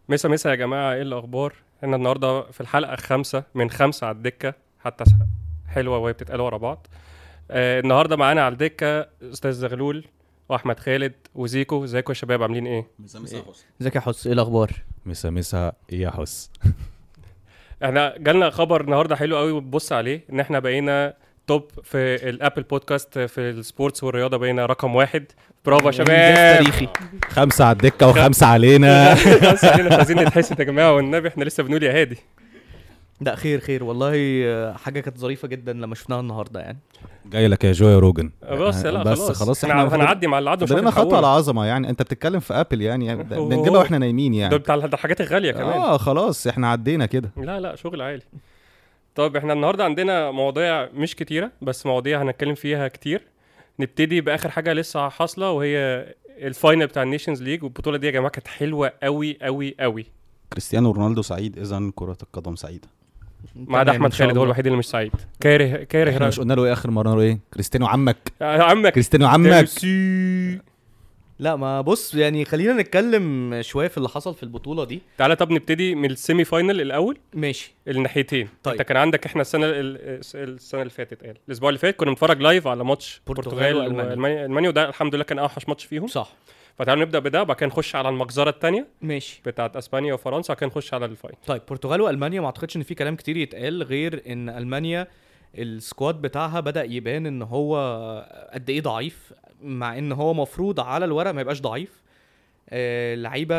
مسا مسا يا جماعة ايه الأخبار؟ احنا النهاردة في الحلقة خمسة من خمسة على الدكة حتى حلوة وهي بتتقال ورا بعض آه النهاردة معانا على الدكة أستاذ زغلول وأحمد خالد وزيكو ازيكم يا شباب عاملين ايه؟ مسا مسا حسن ازيك يا حس ايه الاخبار مسا مسا ايه يا حس احنا جالنا خبر النهارده حلو قوي بتبص عليه ان احنا بقينا توب في الابل بودكاست في السبورتس والرياضه بقينا رقم واحد برافو يا شباب انجاز تاريخي خمسة على الدكة وخمسة علينا خمسة علينا مش عايزين نتحسد يا جماعه والنبي احنا لسه بنقول يا هادي لا خير خير والله آه، حاجه كانت ظريفه جدا لما شفناها النهارده يعني جاي لك يا جويا روجن بس لا بس خلاص خلاص احنا احنا هنعدي مع اللي عدوا مش فضلنا خطوة هنحولها. العظمة يعني انت بتتكلم في ابل يعني, يعني هو- بنجيبها واحنا نايمين دول يعني بتاع الحاجات الغاليه كمان اه خلاص احنا عدينا كده لا لا شغل عالي طب احنا النهارده عندنا مواضيع مش كتيره بس مواضيع هنتكلم فيها كتير نبتدي باخر حاجه لسه حاصله وهي الفاينل بتاع النيشنز ليج والبطوله دي يا جماعه كانت حلوه قوي قوي قوي كريستيانو رونالدو سعيد اذا كرة القدم سعيدة ما عدا تمام، احمد إن شاء خالد هو الله. الوحيد اللي مش سعيد كاره كاره احنا مش قلنا له ايه اخر مرة ايه كريستيانو عمك يا عمك كريستيانو عمك ميرسي. لا ما بص يعني خلينا نتكلم شويه في اللي حصل في البطوله دي تعالى طب نبتدي من السيمي فاينل الاول ماشي الناحيتين طيب. انت كان عندك احنا السنه ال- السنه اللي فاتت قال الاسبوع اللي فات كنا بنتفرج لايف على ماتش البرتغال البرتغال وألمانيا. والمانيا المانيا وده الحمد لله كان اوحش ماتش فيهم صح فتعالوا نبدا بده وبعد كده نخش على المجزره الثانيه ماشي بتاعت اسبانيا وفرنسا وبعد كده نخش على الفاينل طيب برتغال والمانيا ما اعتقدش ان في كلام كتير يتقال غير ان المانيا السكواد بتاعها بدا يبان ان هو قد ايه ضعيف مع ان هو مفروض على الورق ما يبقاش ضعيف آه، لعيبه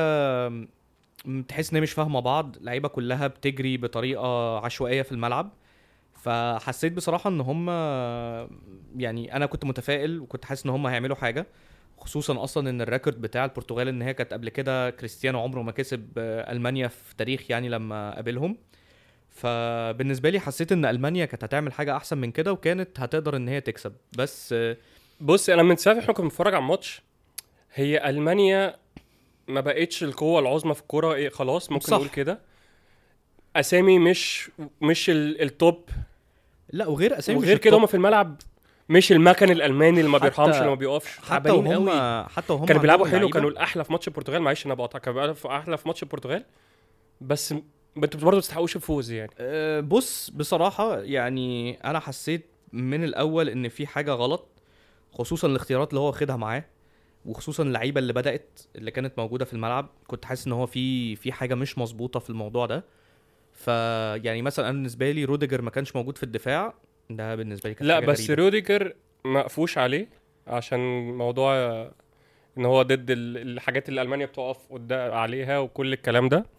م- تحس ان هي مش فاهمه بعض لعيبه كلها بتجري بطريقه عشوائيه في الملعب فحسيت بصراحه ان هم يعني انا كنت متفائل وكنت حاسس ان هم هيعملوا حاجه خصوصا اصلا ان الريكورد بتاع البرتغال ان هي كانت قبل كده كريستيانو عمره ما كسب آه، المانيا في تاريخ يعني لما قابلهم فبالنسبه لي حسيت ان المانيا كانت هتعمل حاجه احسن من كده وكانت هتقدر ان هي تكسب بس آه، بص انا من ساعه احنا كنا بنتفرج على الماتش هي المانيا ما بقتش القوه العظمى في الكوره ايه خلاص ممكن صح. نقول كده اسامي مش مش ال- التوب لا وغير اسامي مش وغير كده التوب. هم في الملعب مش المكن الالماني اللي ما حتى- بيرحمش اللي ما بيقفش حتى تعبانين وهم قوي حتى وهم كانوا بيلعبوا عندهم حلو لعيبة- كانوا الاحلى في ماتش البرتغال معلش انا بقطع كانوا بيلعبوا احلى في ماتش البرتغال بس م- انتوا برضه ما تستحقوش الفوز يعني أه، بص بصراحة يعني أنا حسيت من الأول إن في حاجة غلط خصوصا الاختيارات اللي هو واخدها معاه وخصوصا اللعيبة اللي بدأت اللي كانت موجودة في الملعب كنت حاسس إن هو في في حاجة مش مظبوطة في الموضوع ده فيعني مثلا أنا بالنسبة لي روديجر ما كانش موجود في الدفاع ده بالنسبة لي كانت لا حاجة بس غريبة. روديجر مقفوش عليه عشان موضوع ان هو ضد ال- الحاجات اللي المانيا بتقف قدام عليها وكل الكلام ده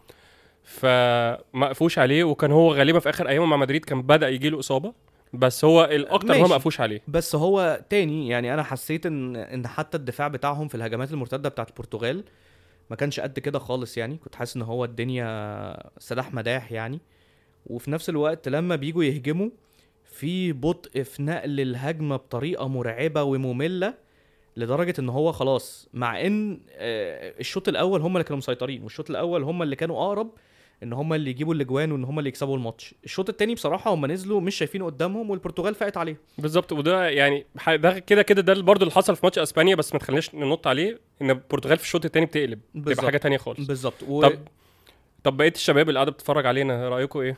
فمقفوش عليه وكان هو غالبا في اخر ايامه مع مدريد كان بدا يجي له اصابه بس هو الاكتر هو ماشي. مقفوش عليه بس هو تاني يعني انا حسيت ان ان حتى الدفاع بتاعهم في الهجمات المرتده بتاعت البرتغال ما كانش قد كده خالص يعني كنت حاسس ان هو الدنيا سلاح مداح يعني وفي نفس الوقت لما بيجوا يهجموا في بطء في نقل الهجمه بطريقه مرعبه وممله لدرجه ان هو خلاص مع ان آه، الشوط الاول هم اللي كانوا مسيطرين والشوط الاول هم اللي كانوا اقرب ان هم اللي يجيبوا الاجوان وان هم اللي يكسبوا الماتش الشوط التاني بصراحه هم نزلوا مش شايفين قدامهم والبرتغال فاقت عليهم بالظبط وده يعني ح- ده كده كده ده برضه اللي حصل في ماتش اسبانيا بس ما تخليناش ننط عليه ان البرتغال في الشوط الثاني بتقلب تبقى بالظبط. حاجه تانية خالص بالظبط و... طب طب بقيه الشباب اللي قاعده بتتفرج علينا رايكم ايه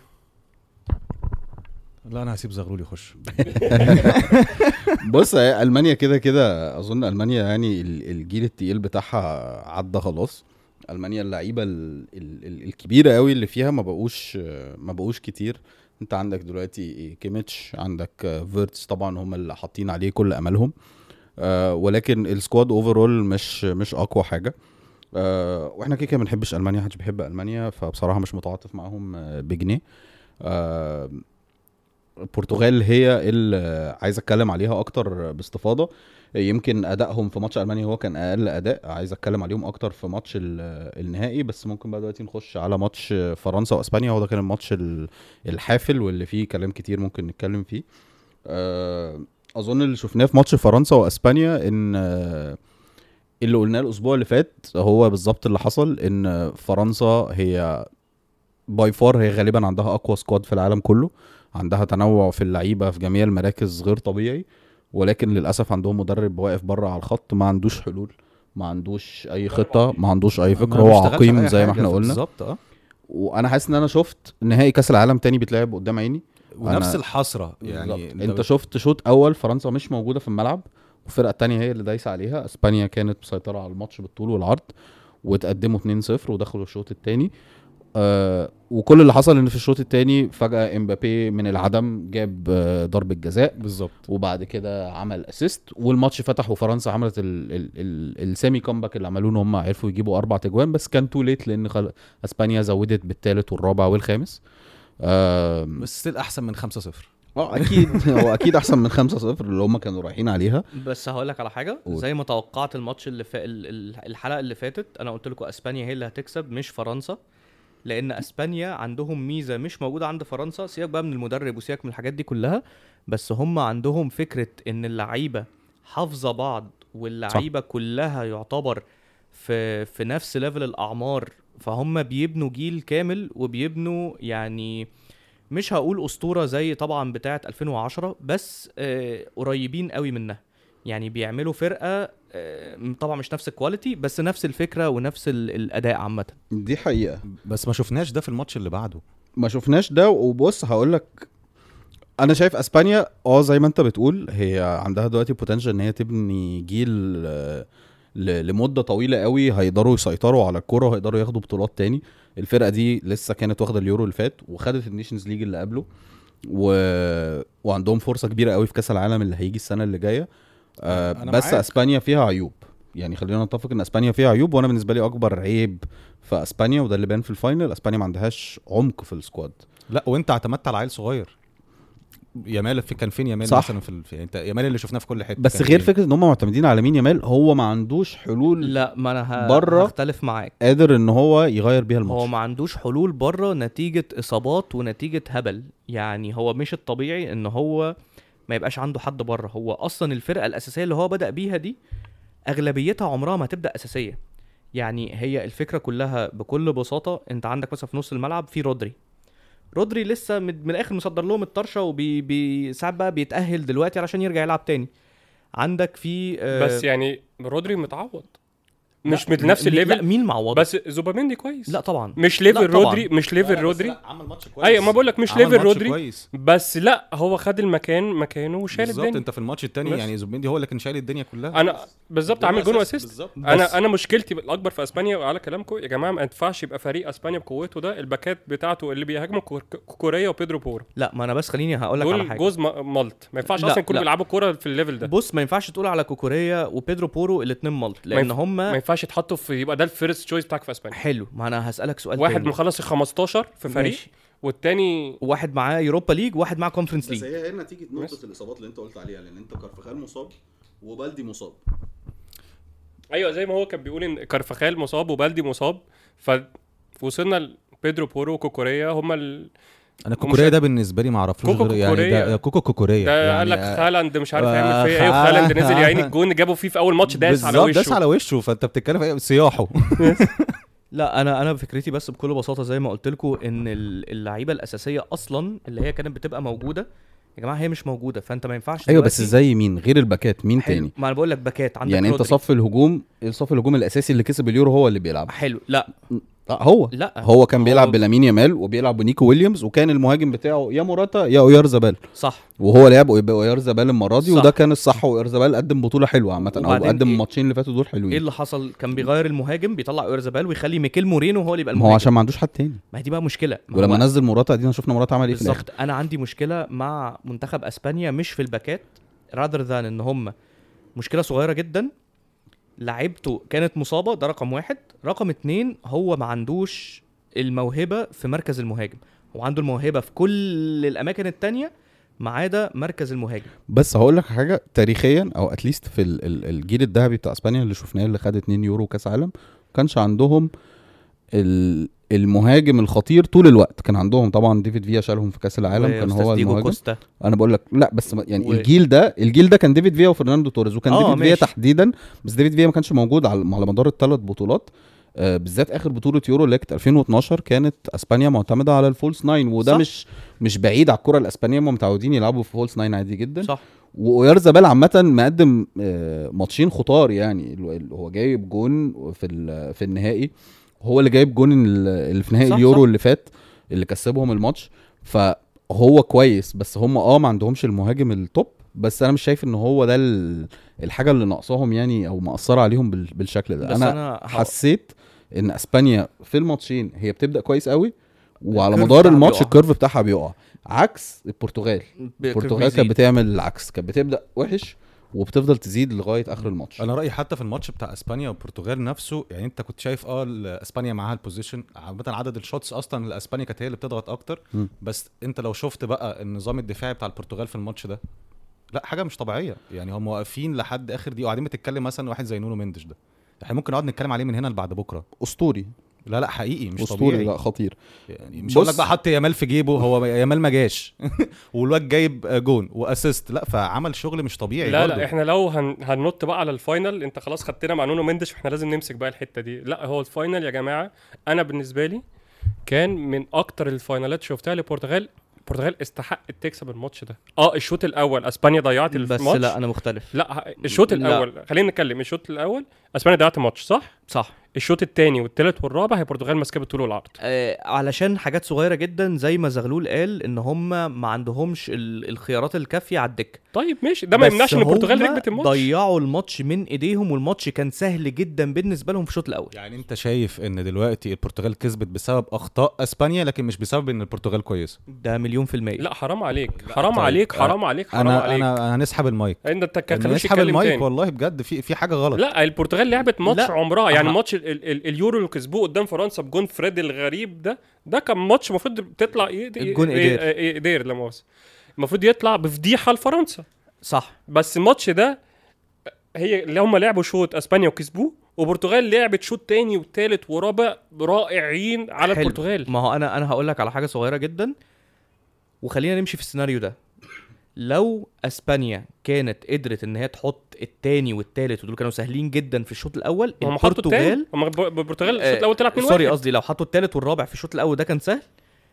لا انا هسيب زغلول يخش بص هي المانيا كده كده اظن المانيا يعني ال- الجيل التقيل بتاعها عدى خلاص المانيا اللعيبه ال- ال- ال- الكبيره قوي اللي فيها ما بقوش ما بقوش كتير انت عندك دلوقتي كيميتش عندك فيرتس طبعا هم اللي حاطين عليه كل املهم آه، ولكن السكواد اوفرول مش مش اقوى حاجه آه، واحنا كده كده ما بنحبش المانيا محدش بيحب المانيا فبصراحه مش متعاطف معاهم آه، بجنيه آه، البرتغال هي اللي عايز اتكلم عليها اكتر باستفاضه يمكن ادائهم في ماتش المانيا هو كان اقل اداء عايز اتكلم عليهم اكتر في ماتش ال- النهائي بس ممكن بقى دلوقتي نخش على ماتش فرنسا واسبانيا هو ده كان الماتش ال- الحافل واللي فيه كلام كتير ممكن نتكلم فيه آه، اظن اللي شفناه في ماتش فرنسا واسبانيا ان آه، اللي قلناه الاسبوع اللي فات هو بالظبط اللي حصل ان فرنسا هي باي فار هي غالبا عندها اقوى سكواد في العالم كله عندها تنوع في اللعيبه في جميع المراكز غير طبيعي ولكن للاسف عندهم مدرب واقف بره على الخط ما عندوش حلول ما عندوش اي خطه ما عندوش اي فكره ما هو بيشتغلش على عقيم أي زي ما حاجة، احنا قلنا بالظبط اه وانا حاسس ان انا شفت نهائي كاس العالم تاني بيتلعب قدام عيني ونفس أنا- الحسره يعني يعني انت شفت شوط اول فرنسا مش موجوده في الملعب والفرقه التانية هي اللي دايسه عليها اسبانيا كانت مسيطره على الماتش بالطول والعرض وتقدموا 2-0 ودخلوا الشوط التاني آه وكل اللي حصل ان في الشوط التاني فجاه امبابي من العدم جاب آه ضربه جزاء بالظبط وبعد كده عمل اسيست والماتش فتح وفرنسا عملت ال ال ال السيمي كومباك اللي عملوه ان هم عرفوا يجيبوا اربع تجوان بس كان تو ليت لان خل... اسبانيا زودت بالثالث والرابع والخامس آه بس ستيل احسن من 5-0 اه اكيد هو اكيد احسن من 5-0 اللي هم كانوا رايحين عليها بس هقول لك على حاجه قول. زي ما توقعت الماتش اللي فا... ال- ال- الحلقه اللي فاتت انا قلت لكم اسبانيا هي اللي هتكسب مش فرنسا لان اسبانيا عندهم ميزه مش موجوده عند فرنسا سيبك بقى من المدرب وسيبك من الحاجات دي كلها بس هم عندهم فكره ان اللعيبه حافظه بعض واللعيبه كلها يعتبر في في نفس ليفل الاعمار فهم بيبنوا جيل كامل وبيبنوا يعني مش هقول اسطوره زي طبعا بتاعه 2010 بس آه قريبين قوي منها يعني بيعملوا فرقه آه طبعا مش نفس الكواليتي بس نفس الفكره ونفس ال- الاداء عامه دي حقيقه بس ما شفناش ده في الماتش اللي بعده ما شفناش ده وبص هقول لك انا شايف اسبانيا اه زي ما انت بتقول هي عندها دلوقتي بوتنشال ان هي تبني جيل آه، ل- لمده طويله قوي هيقدروا يسيطروا على الكوره وهيقدروا ياخدوا بطولات تاني الفرقه دي لسه كانت واخده اليورو اللي فات وخدت النيشنز ليج اللي قبله و... وعندهم فرصه كبيره قوي في كاس العالم اللي هيجي السنه اللي جايه آه أنا بس معاك. اسبانيا فيها عيوب يعني خلينا نتفق ان اسبانيا فيها عيوب وانا بالنسبه لي اكبر عيب في اسبانيا وده اللي بان في الفاينل اسبانيا ما عندهاش عمق في السكواد لا وانت اعتمدت على عيل صغير يامال في كان فين يامال صح. مثلا في, ال... في انت يامال اللي شفناه في كل حته بس كان غير فين؟ فكره ان هم معتمدين على مين يامال هو ما عندوش حلول لا ما انا ه... بره. هختلف معاك قادر ان هو يغير بيها هو الماتش ما عندوش حلول بره نتيجه اصابات ونتيجه هبل يعني هو مش الطبيعي ان هو ما يبقاش عنده حد بره هو اصلا الفرقه الاساسيه اللي هو بدا بيها دي اغلبيتها عمرها ما تبدا اساسيه يعني هي الفكره كلها بكل بساطه انت عندك مثلا في نص الملعب في رودري رودري لسه من, من الاخر مصدر لهم الطرشه وبي بي ساعات بقى بيتاهل دلوقتي علشان يرجع يلعب تاني عندك في آه، بس يعني رودري متعوض مش لا، من نفس مين- لا الليفل مين معوضه بس زوباميندي كويس لا طبعا مش لا ليفل طبعاً. رودري مش ليفل رودري عمل ماتش كويس ايوه ما بقول لك مش عمل ليفل ماتش رودري كويس بس لا هو خد المكان مكانه وشال بالظبط الدنيا انت في الماتش التاني بس. يعني زوبيندي هو اللي كان شايل الدنيا كلها انا بالظبط عامل جون واسيست بالظبط انا انا مشكلتي الاكبر في اسبانيا وعلى كلامكم يا جماعه ما ينفعش يبقى فريق اسبانيا بقوته ده الباكات بتاعته اللي بيهاجموا كور- كوكوريا وبيدرو بورو لا ما انا بس خليني هقول لك على دول حاجه جوز م- مالت ما ينفعش لا، اصلا يكونوا لا. بيلعبوا كوره في الليفل ده بص ما ينفعش تقول على كوكوريا وبيدرو بورو الاثنين مالت لان ينف- هم ما ينفعش يتحطوا في يبقى ده الفيرست تشويس بتاعك في اسبانيا حلو ما انا هسالك سؤال واحد تاني. مخلص ال 15 في فريق ماشي. والتاني واحد معاه يوروبا ليج واحد معاه كونفرنس بس ليج هي هنا نتيجه نقطة نقطه الاصابات اللي انت قلت عليها لان انت كارفخال مصاب وبلدي مصاب ايوه زي ما هو كان بيقول ان كارفخال مصاب وبلدي مصاب فوصلنا لبيدرو بورو وكوكوريا هما ال... انا كوكوريا ده بالنسبه لي ما اعرفلوش كوكو غير يعني كوكوريا. ده كوكو كوكوريا ده يعني قال لك آه، خالاند مش عارف آه، يعمل فيه ايه خالاند. وخالاند نزل يا عيني الجون جابه فيه في اول ماتش داس على بالظبط داس وشه على وشه فانت بتتكلم في ايه صياحه لا انا انا فكرتي بس بكل بساطه زي ما قلت لكم ان ال- اللعيبه الاساسيه اصلا اللي هي كانت بتبقى موجوده يا جماعه هي مش موجوده فانت ما ينفعش ايوه بس دلوقتي- زي مين غير الباكات مين حلو تاني ما انا بقول لك باكات عندك يعني انت رودري. صف الهجوم صف الهجوم الاساسي اللي كسب اليورو هو اللي بيلعب حلو لا لا هو لا هو كان بيلعب بلامين يامال وبيلعب بنيكو ويليامز وكان المهاجم بتاعه يا موراتا يا اويار زبال صح وهو لعب اويار زبال المره دي صح. وده كان الصح واويار زبال قدم بطوله حلوه عامه او وبعدين قدم إيه؟ الماتشين اللي فاتوا دول ايه حلوين اللي حصل كان بيغير المهاجم بيطلع اورزابال ويخلي ميكيل مورينو هو اللي يبقى ما هو المهاجم عشان ما عندوش حد تاني ما هي دي بقى مشكله ما ولما هو- نزل موراتا ادينا شفنا موراتا عمل ايه في الاخر بالظبط انا عندي مشكله مع منتخب اسبانيا مش في الباكات رادر ذان ان هم مشكله صغيره جدا لعيبته كانت مصابه ده رقم واحد رقم اتنين هو ما عندوش الموهبه في مركز المهاجم هو عنده الموهبه في كل الاماكن التانية ما عدا مركز المهاجم بس هقول لك حاجه تاريخيا او اتليست في ال- ال- الجيل الذهبي بتاع اسبانيا اللي شفناه اللي خد 2 يورو كاس عالم ما كانش عندهم ال- المهاجم الخطير طول الوقت كان عندهم طبعا ديفيد فيا شالهم في كاس العالم كان وأستاذ هو ديجو المهاجم كوستا انا بقول لك لا بس ما- يعني و- و... الجيل ده الجيل ده كان ديفيد فيا وفرناندو توريز وكان آه، ديفيد فيا ماشي. تحديدا بس ديفيد فيا ما كانش موجود على, على مدار الثلاث بطولات آه بالذات اخر بطوله يورو اللي كانت 2012 كانت اسبانيا معتمده على الفولس ناين وده صح. مش مش بعيد على الكره الاسبانيه هم متعودين يلعبوا في فولس ناين عادي جدا صح واويرزابال عامه مقدم آه، ماتشين خطار يعني ال- ال- هو جايب جون في ال- في النهائي هو اللي جايب جون ال- اللي في نهائي صح، اليورو صح. اللي فات اللي كسبهم الماتش فهو كويس بس هم اه ما عندهمش المهاجم التوب بس انا مش شايف ان هو ده ال- الحاجه اللي ناقصاهم يعني او مأثره عليهم بال- بالشكل ده بس انا, انا ه- حسيت ان اسبانيا في الماتشين هي بتبدا كويس قوي وعلى الكيرف مدار بتاعها الماتش بيقع. الكيرف بتاعها بيقع عكس البرتغال ب- البرتغال بيزيد. كانت بتعمل العكس كانت بتبدا وحش وبتفضل تزيد لغايه اخر الماتش انا رايي حتى في الماتش بتاع اسبانيا والبرتغال نفسه يعني انت كنت شايف اه ال- اسبانيا معاها البوزيشن عامه عدد الشوتس اصلا لاسبانيا كانت هي اللي بتضغط اكتر مم. بس انت لو شفت بقى النظام الدفاعي بتاع البرتغال في الماتش ده لا حاجه مش طبيعيه يعني هم واقفين لحد اخر دي وقاعدين بتتكلم مثلا واحد زي نونو مندش ده احنا ممكن نقعد نتكلم عليه من هنا لبعد بكره اسطوري لا لا حقيقي مش اسطوري طبيعي لا خطير يعني مش هقول لك بص- بقى حط يامال في جيبه هو يامال ما جاش والواد جايب جون واسيست لا فعمل شغل مش طبيعي لا برضه. لا احنا لو هن... هننط بقى على الفاينل انت خلاص خدتنا مع نونو مندش فاحنا لازم نمسك بقى الحته دي لا هو الفاينل يا جماعه انا بالنسبه لي كان من اكتر الفاينالات شفتها للبرتغال البرتغال استحقت تكسب الماتش ده اه الشوط الاول اسبانيا ضيعت بس الماتش لا انا مختلف لا ه- الشوط لا. الاول خلينا نتكلم الشوط الاول اسبانيا ضيعت الماتش صح صح الشوط الثاني والثالث والرابع هي البرتغال ماسكاه بالطول والعرض آه علشان حاجات صغيره جدا زي ما زغلول قال ان هم ما عندهمش ال- الخيارات الكافيه على الدكه طيب ماشي ده ما بس يمنعش ان البرتغال هما ركبت الماتش ضيعوا الماتش من ايديهم والماتش كان سهل جدا بالنسبه لهم في الشوط الاول يعني انت شايف ان دلوقتي البرتغال كسبت بسبب اخطاء اسبانيا لكن مش بسبب ان البرتغال كويسه ده مليون في المية لا حرام عليك حرام طيب. عليك حرام عليك حرام انا عليك انا انا هنسحب المايك انت تكلمش نسحب يتكلم المايك تاني والله بجد في في حاجه غلط لا البرتغال لعبت ماتش لا. عمرها يعني أها. ماتش ال ال اليورو اللي كسبوه قدام فرنسا بجون فريد الغريب ده ده كان ماتش المفروض تطلع ايه الجون إيدير. ايدير لا مؤاخذه المفروض يطلع بفضيحه لفرنسا صح بس الماتش ده هي اللي هم لعبوا شوط اسبانيا وكسبوه وبرتغال لعبت شوط تاني وتالت ورابع رائعين على حلو. البرتغال ما هو انا انا هقول لك على حاجه صغيره جدا وخلينا نمشي في السيناريو ده لو اسبانيا كانت قدرت ان هي تحط التاني والتالت ودول كانوا سهلين جدا في الشوط الاول هم حطوا التاني البرتغال هم ب- البرتغال آه، الشوط الاول طلع 2 سوري 1 قصدي لو حطوا التالت والرابع في الشوط الاول ده كان سهل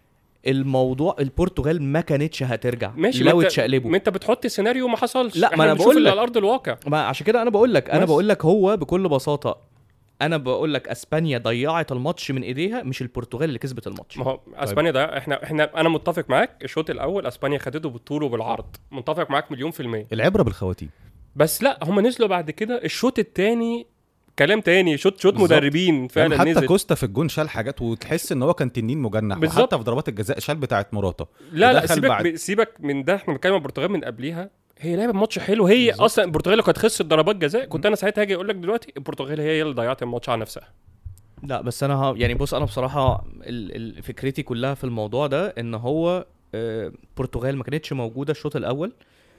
الموضوع البرتغال ما كانتش هترجع ماشي ما لو انت- اتشقلبوا ما انت بتحط سيناريو ما حصلش لا، ما احنا أنا بنشوف بقول اللي لك. على ارض الواقع ما عشان كده انا بقول لك انا بس. بقول لك هو بكل بساطه انا بقول لك اسبانيا ضيعت الماتش من ايديها مش البرتغال اللي كسبت الماتش ما هو اسبانيا ده احنا احنا انا متفق معاك الشوط الاول اسبانيا خدته بالطول وبالعرض متفق معاك مليون في الميه العبره بالخواتيم بس لا هم نزلوا بعد كده الشوط الثاني كلام تاني شوط شوط بالظبط. مدربين فعلا يعني حتى نزل كوستا في الجون شال حاجات وتحس ان هو كان تنين مجنح بالظبط. وحتى في ضربات الجزاء شال بتاعت مراته لا لا ودخل سيبك بعد. ب... سيبك من ده احنا بنتكلم عن البرتغال من قبليها هي لعبت ماتش حلو هي بالظبط. اصلا البرتغال لو كانت خسرت ضربات جزاء كنت انا ساعتها هاجي اقول لك دلوقتي البرتغال هي اللي ضيعت الماتش على نفسها لا بس انا ها يعني بص انا بصراحه ال- ال- فكرتي كلها في الموضوع ده ان هو آه، البرتغال ما كانتش موجوده الشوط الاول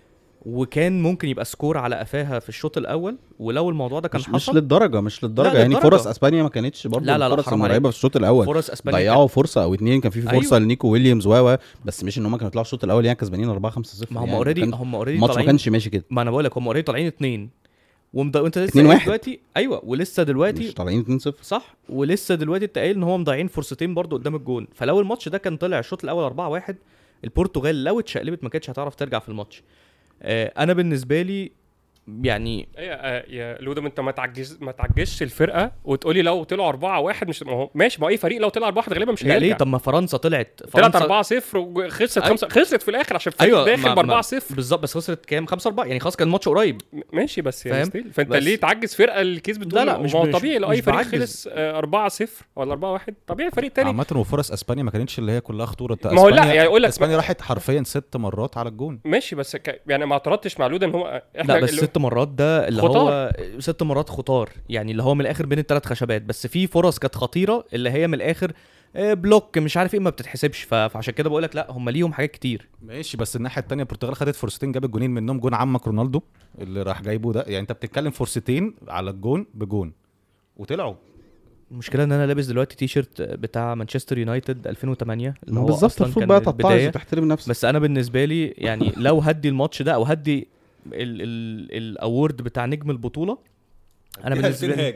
وكان ممكن يبقى سكور على قفاها في الشوط الاول ولو الموضوع ده كان مش, مش حصل للدرجه مش للدرجه لا، يعني للدرجة. فرص اسبانيا ما كانتش برضه لا، لا، لا، الفرص حرام المرعبه عليك. في الشوط الاول فرص اسبانيا ضيعوا فرصه او اتنين كان في فرصه أيوة. لنيكو ويليامز و و بس مش ان هم كانوا يطلعوا الشوط الاول يعني كسبانين 4 5 0 ما هم يعني اوريدي كان- هم اوريدي الماتش ما طالعين كانش ماشي كده ما انا بقول لك هم اوريدي طالعين اتنين ومض... وانت لسه اتنين قايل واحد. دلوقتي ايوه ولسه دلوقتي مش طالعين 2 0 صح ولسه دلوقتي انت قايل ان هو مضيعين فرصتين برضو قدام الجون فلو الماتش ده كان طلع الشوط الاول 4 1 البرتغال لو اتشقلبت ما كانتش هتعرف ترجع في الماتش آه انا بالنسبه لي يعني يا يا لودم انت ما تعجز ما تعجزش الفرقه وتقولي لو طلعوا 4 1 مش ما هو ماشي ما هو اي فريق لو طلع 4 1 غالبا مش لا هيرجع ليه طب ما فرنسا طلعت طلعت فرنسا 4 0 وخسرت أي- 5 خسرت في الاخر عشان فريق ايوه داخل ما- ب 4 ما- 0 بالظبط بس خسرت كام 5 4 يعني خلاص كان الماتش قريب ماشي بس يعني فاهم؟ ستيل فانت بس- ليه تعجز فرقه اللي كسبت لا، لا، تقول- مش- ما هو مش- طبيعي لو اي مش فريق بعجز. خلص 4 0 ولا 4 1 طبيعي فريق تاني عامة وفرص اسبانيا ما كانتش اللي هي كلها خطوره انت ما هو لا، اسبانيا يعني يقول لك- اسبانيا راحت حرفيا ست مرات على الجون ماشي بس ك... يعني ما اعترضتش مع لودا ان هو احنا لا بس اللي- ست مرات ده اللي خطار. هو ست مرات خطار يعني اللي هو من الاخر بين الثلاث خشبات بس في فرص كانت خطيره اللي هي من الاخر آه، بلوك مش عارف ايه ما بتتحسبش ف- فعشان كده بقول لك لا هم ليهم حاجات كتير ماشي بس الناحيه الثانيه البرتغال خدت فرصتين جابت جونين منهم جون عمك رونالدو اللي راح جايبه ده يعني انت بتتكلم فرصتين على الجون بجون وطلعوا المشكله ان انا لابس دلوقتي تي شيرت بتاع مانشستر يونايتد 2008 اللي هو بالظبط أصلاً المفروض كان بقى البداية. تتعظ وتحترم نفسك بس انا بالنسبه لي يعني لو هدي الماتش ده او هدي ال- ال- الاورد بتاع نجم البطوله انا بالنسبه لي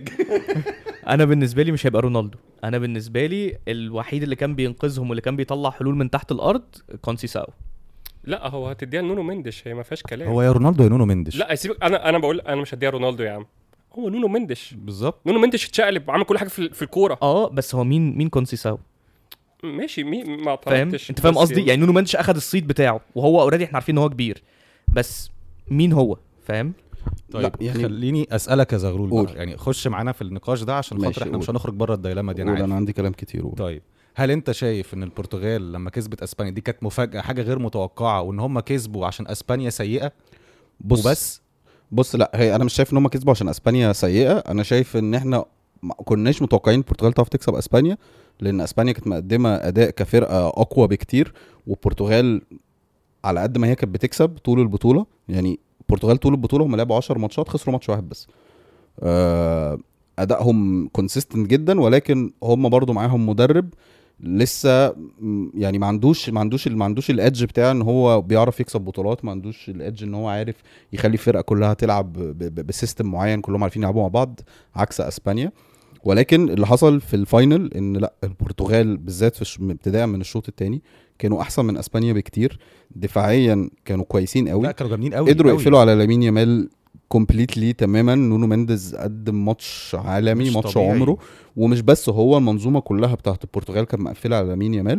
انا بالنسبه لي مش هيبقى رونالدو انا بالنسبه لي الوحيد اللي كان بينقذهم واللي كان بيطلع حلول من تحت الارض كونسيساو لا هو هتديها لنونو مندش هي ما فيهاش كلام هو يا رونالدو يا نونو مندش لا سيبك انا انا بقول انا مش هديها رونالدو يا عم هو نونو مندش بالظبط نونو مندش اتشقلب عمل كل حاجه في, في الكوره اه بس هو مين مين كونسيساو ماشي مين ما فاهم اعترضتش انت فاهم بس قصدي يعني نونو مندش اخد الصيت بتاعه وهو اوريدي احنا عارفين ان هو كبير بس مين هو فاهم طيب لا، يعني- خليني اسالك يا زغلول قول. بقى يعني خش معانا في النقاش ده عشان ماشي، خاطر احنا مش قول. هنخرج بره الديلاما دي انا قول، عارف انا عندي كلام كتير قول. طيب هل انت شايف ان البرتغال لما كسبت اسبانيا دي كانت مفاجاه حاجه غير متوقعه وان هم كسبوا عشان اسبانيا سيئه بص وبس بص لا هي انا مش شايف ان هم كسبوا عشان اسبانيا سيئه انا شايف ان احنا ما كناش متوقعين البرتغال تعرف تكسب اسبانيا لان اسبانيا كانت مقدمه اداء كفرقه اقوى بكتير والبرتغال على قد ما هي كانت بتكسب طول البطوله يعني البرتغال طول البطوله هم لعبوا 10 ماتشات خسروا ماتش واحد بس آه، ادائهم كونسيستنت جدا ولكن هم برضو معاهم مدرب لسه م- يعني ما عندوش ما عندوش ما عندوش الادج بتاع ان هو بيعرف يكسب بطولات ما عندوش الادج ان هو عارف يخلي الفرقه كلها تلعب ب- ب- بسيستم معين كلهم عارفين يلعبوا مع بعض عكس اسبانيا ولكن اللي حصل في الفاينل ان لا البرتغال بالذات في الش- ابتداء من الشوط الثاني كانوا احسن من اسبانيا بكتير دفاعيا كانوا كويسين قوي لا كانوا جامدين قوي قدروا قوي. يقفلوا على لامين يامال كومبليتلي تماما نونو مينديز قدم ماتش عالمي مش ماتش طبيعي. عمره ومش بس هو المنظومه كلها بتاعت البرتغال كانت مقفله على لامين يامال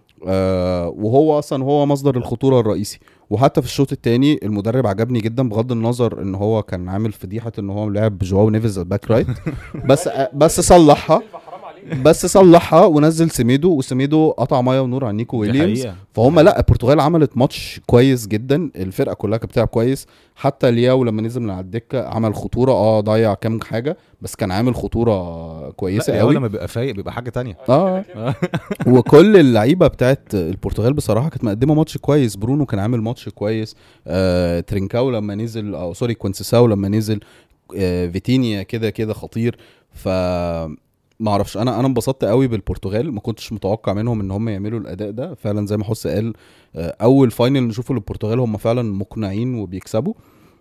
آه وهو اصلا هو مصدر الخطوره الرئيسي وحتى في الشوط الثاني المدرب عجبني جدا بغض النظر ان هو كان عامل فضيحه ان هو لعب جواو نيفيز باك رايت بس بس صلحها بس صلحها ونزل سميدو وسميدو قطع ميه ونور على نيكو دي ويليامز حقيقة. فهم لا البرتغال عملت ماتش كويس جدا الفرقه كلها كانت بتلعب كويس حتى لياو لما نزل من على الدكه عمل خطوره اه ضيع كام حاجه بس كان عامل خطوره كويسه لا قوي لما بيبقى فايق بيبقى حاجه تانية اه وكل اللعيبه بتاعت البرتغال بصراحه كانت مقدمه ماتش كويس برونو كان عامل ماتش كويس آه ترينكاو لما نزل او سوري كوينسيساو لما نزل آه فيتينيا كده كده خطير ف ما اعرفش انا انا انبسطت قوي بالبرتغال ما كنتش متوقع منهم ان هم يعملوا الاداء ده فعلا زي ما حس قال آه اول فاينل نشوفه للبرتغال هم فعلا مقنعين وبيكسبوا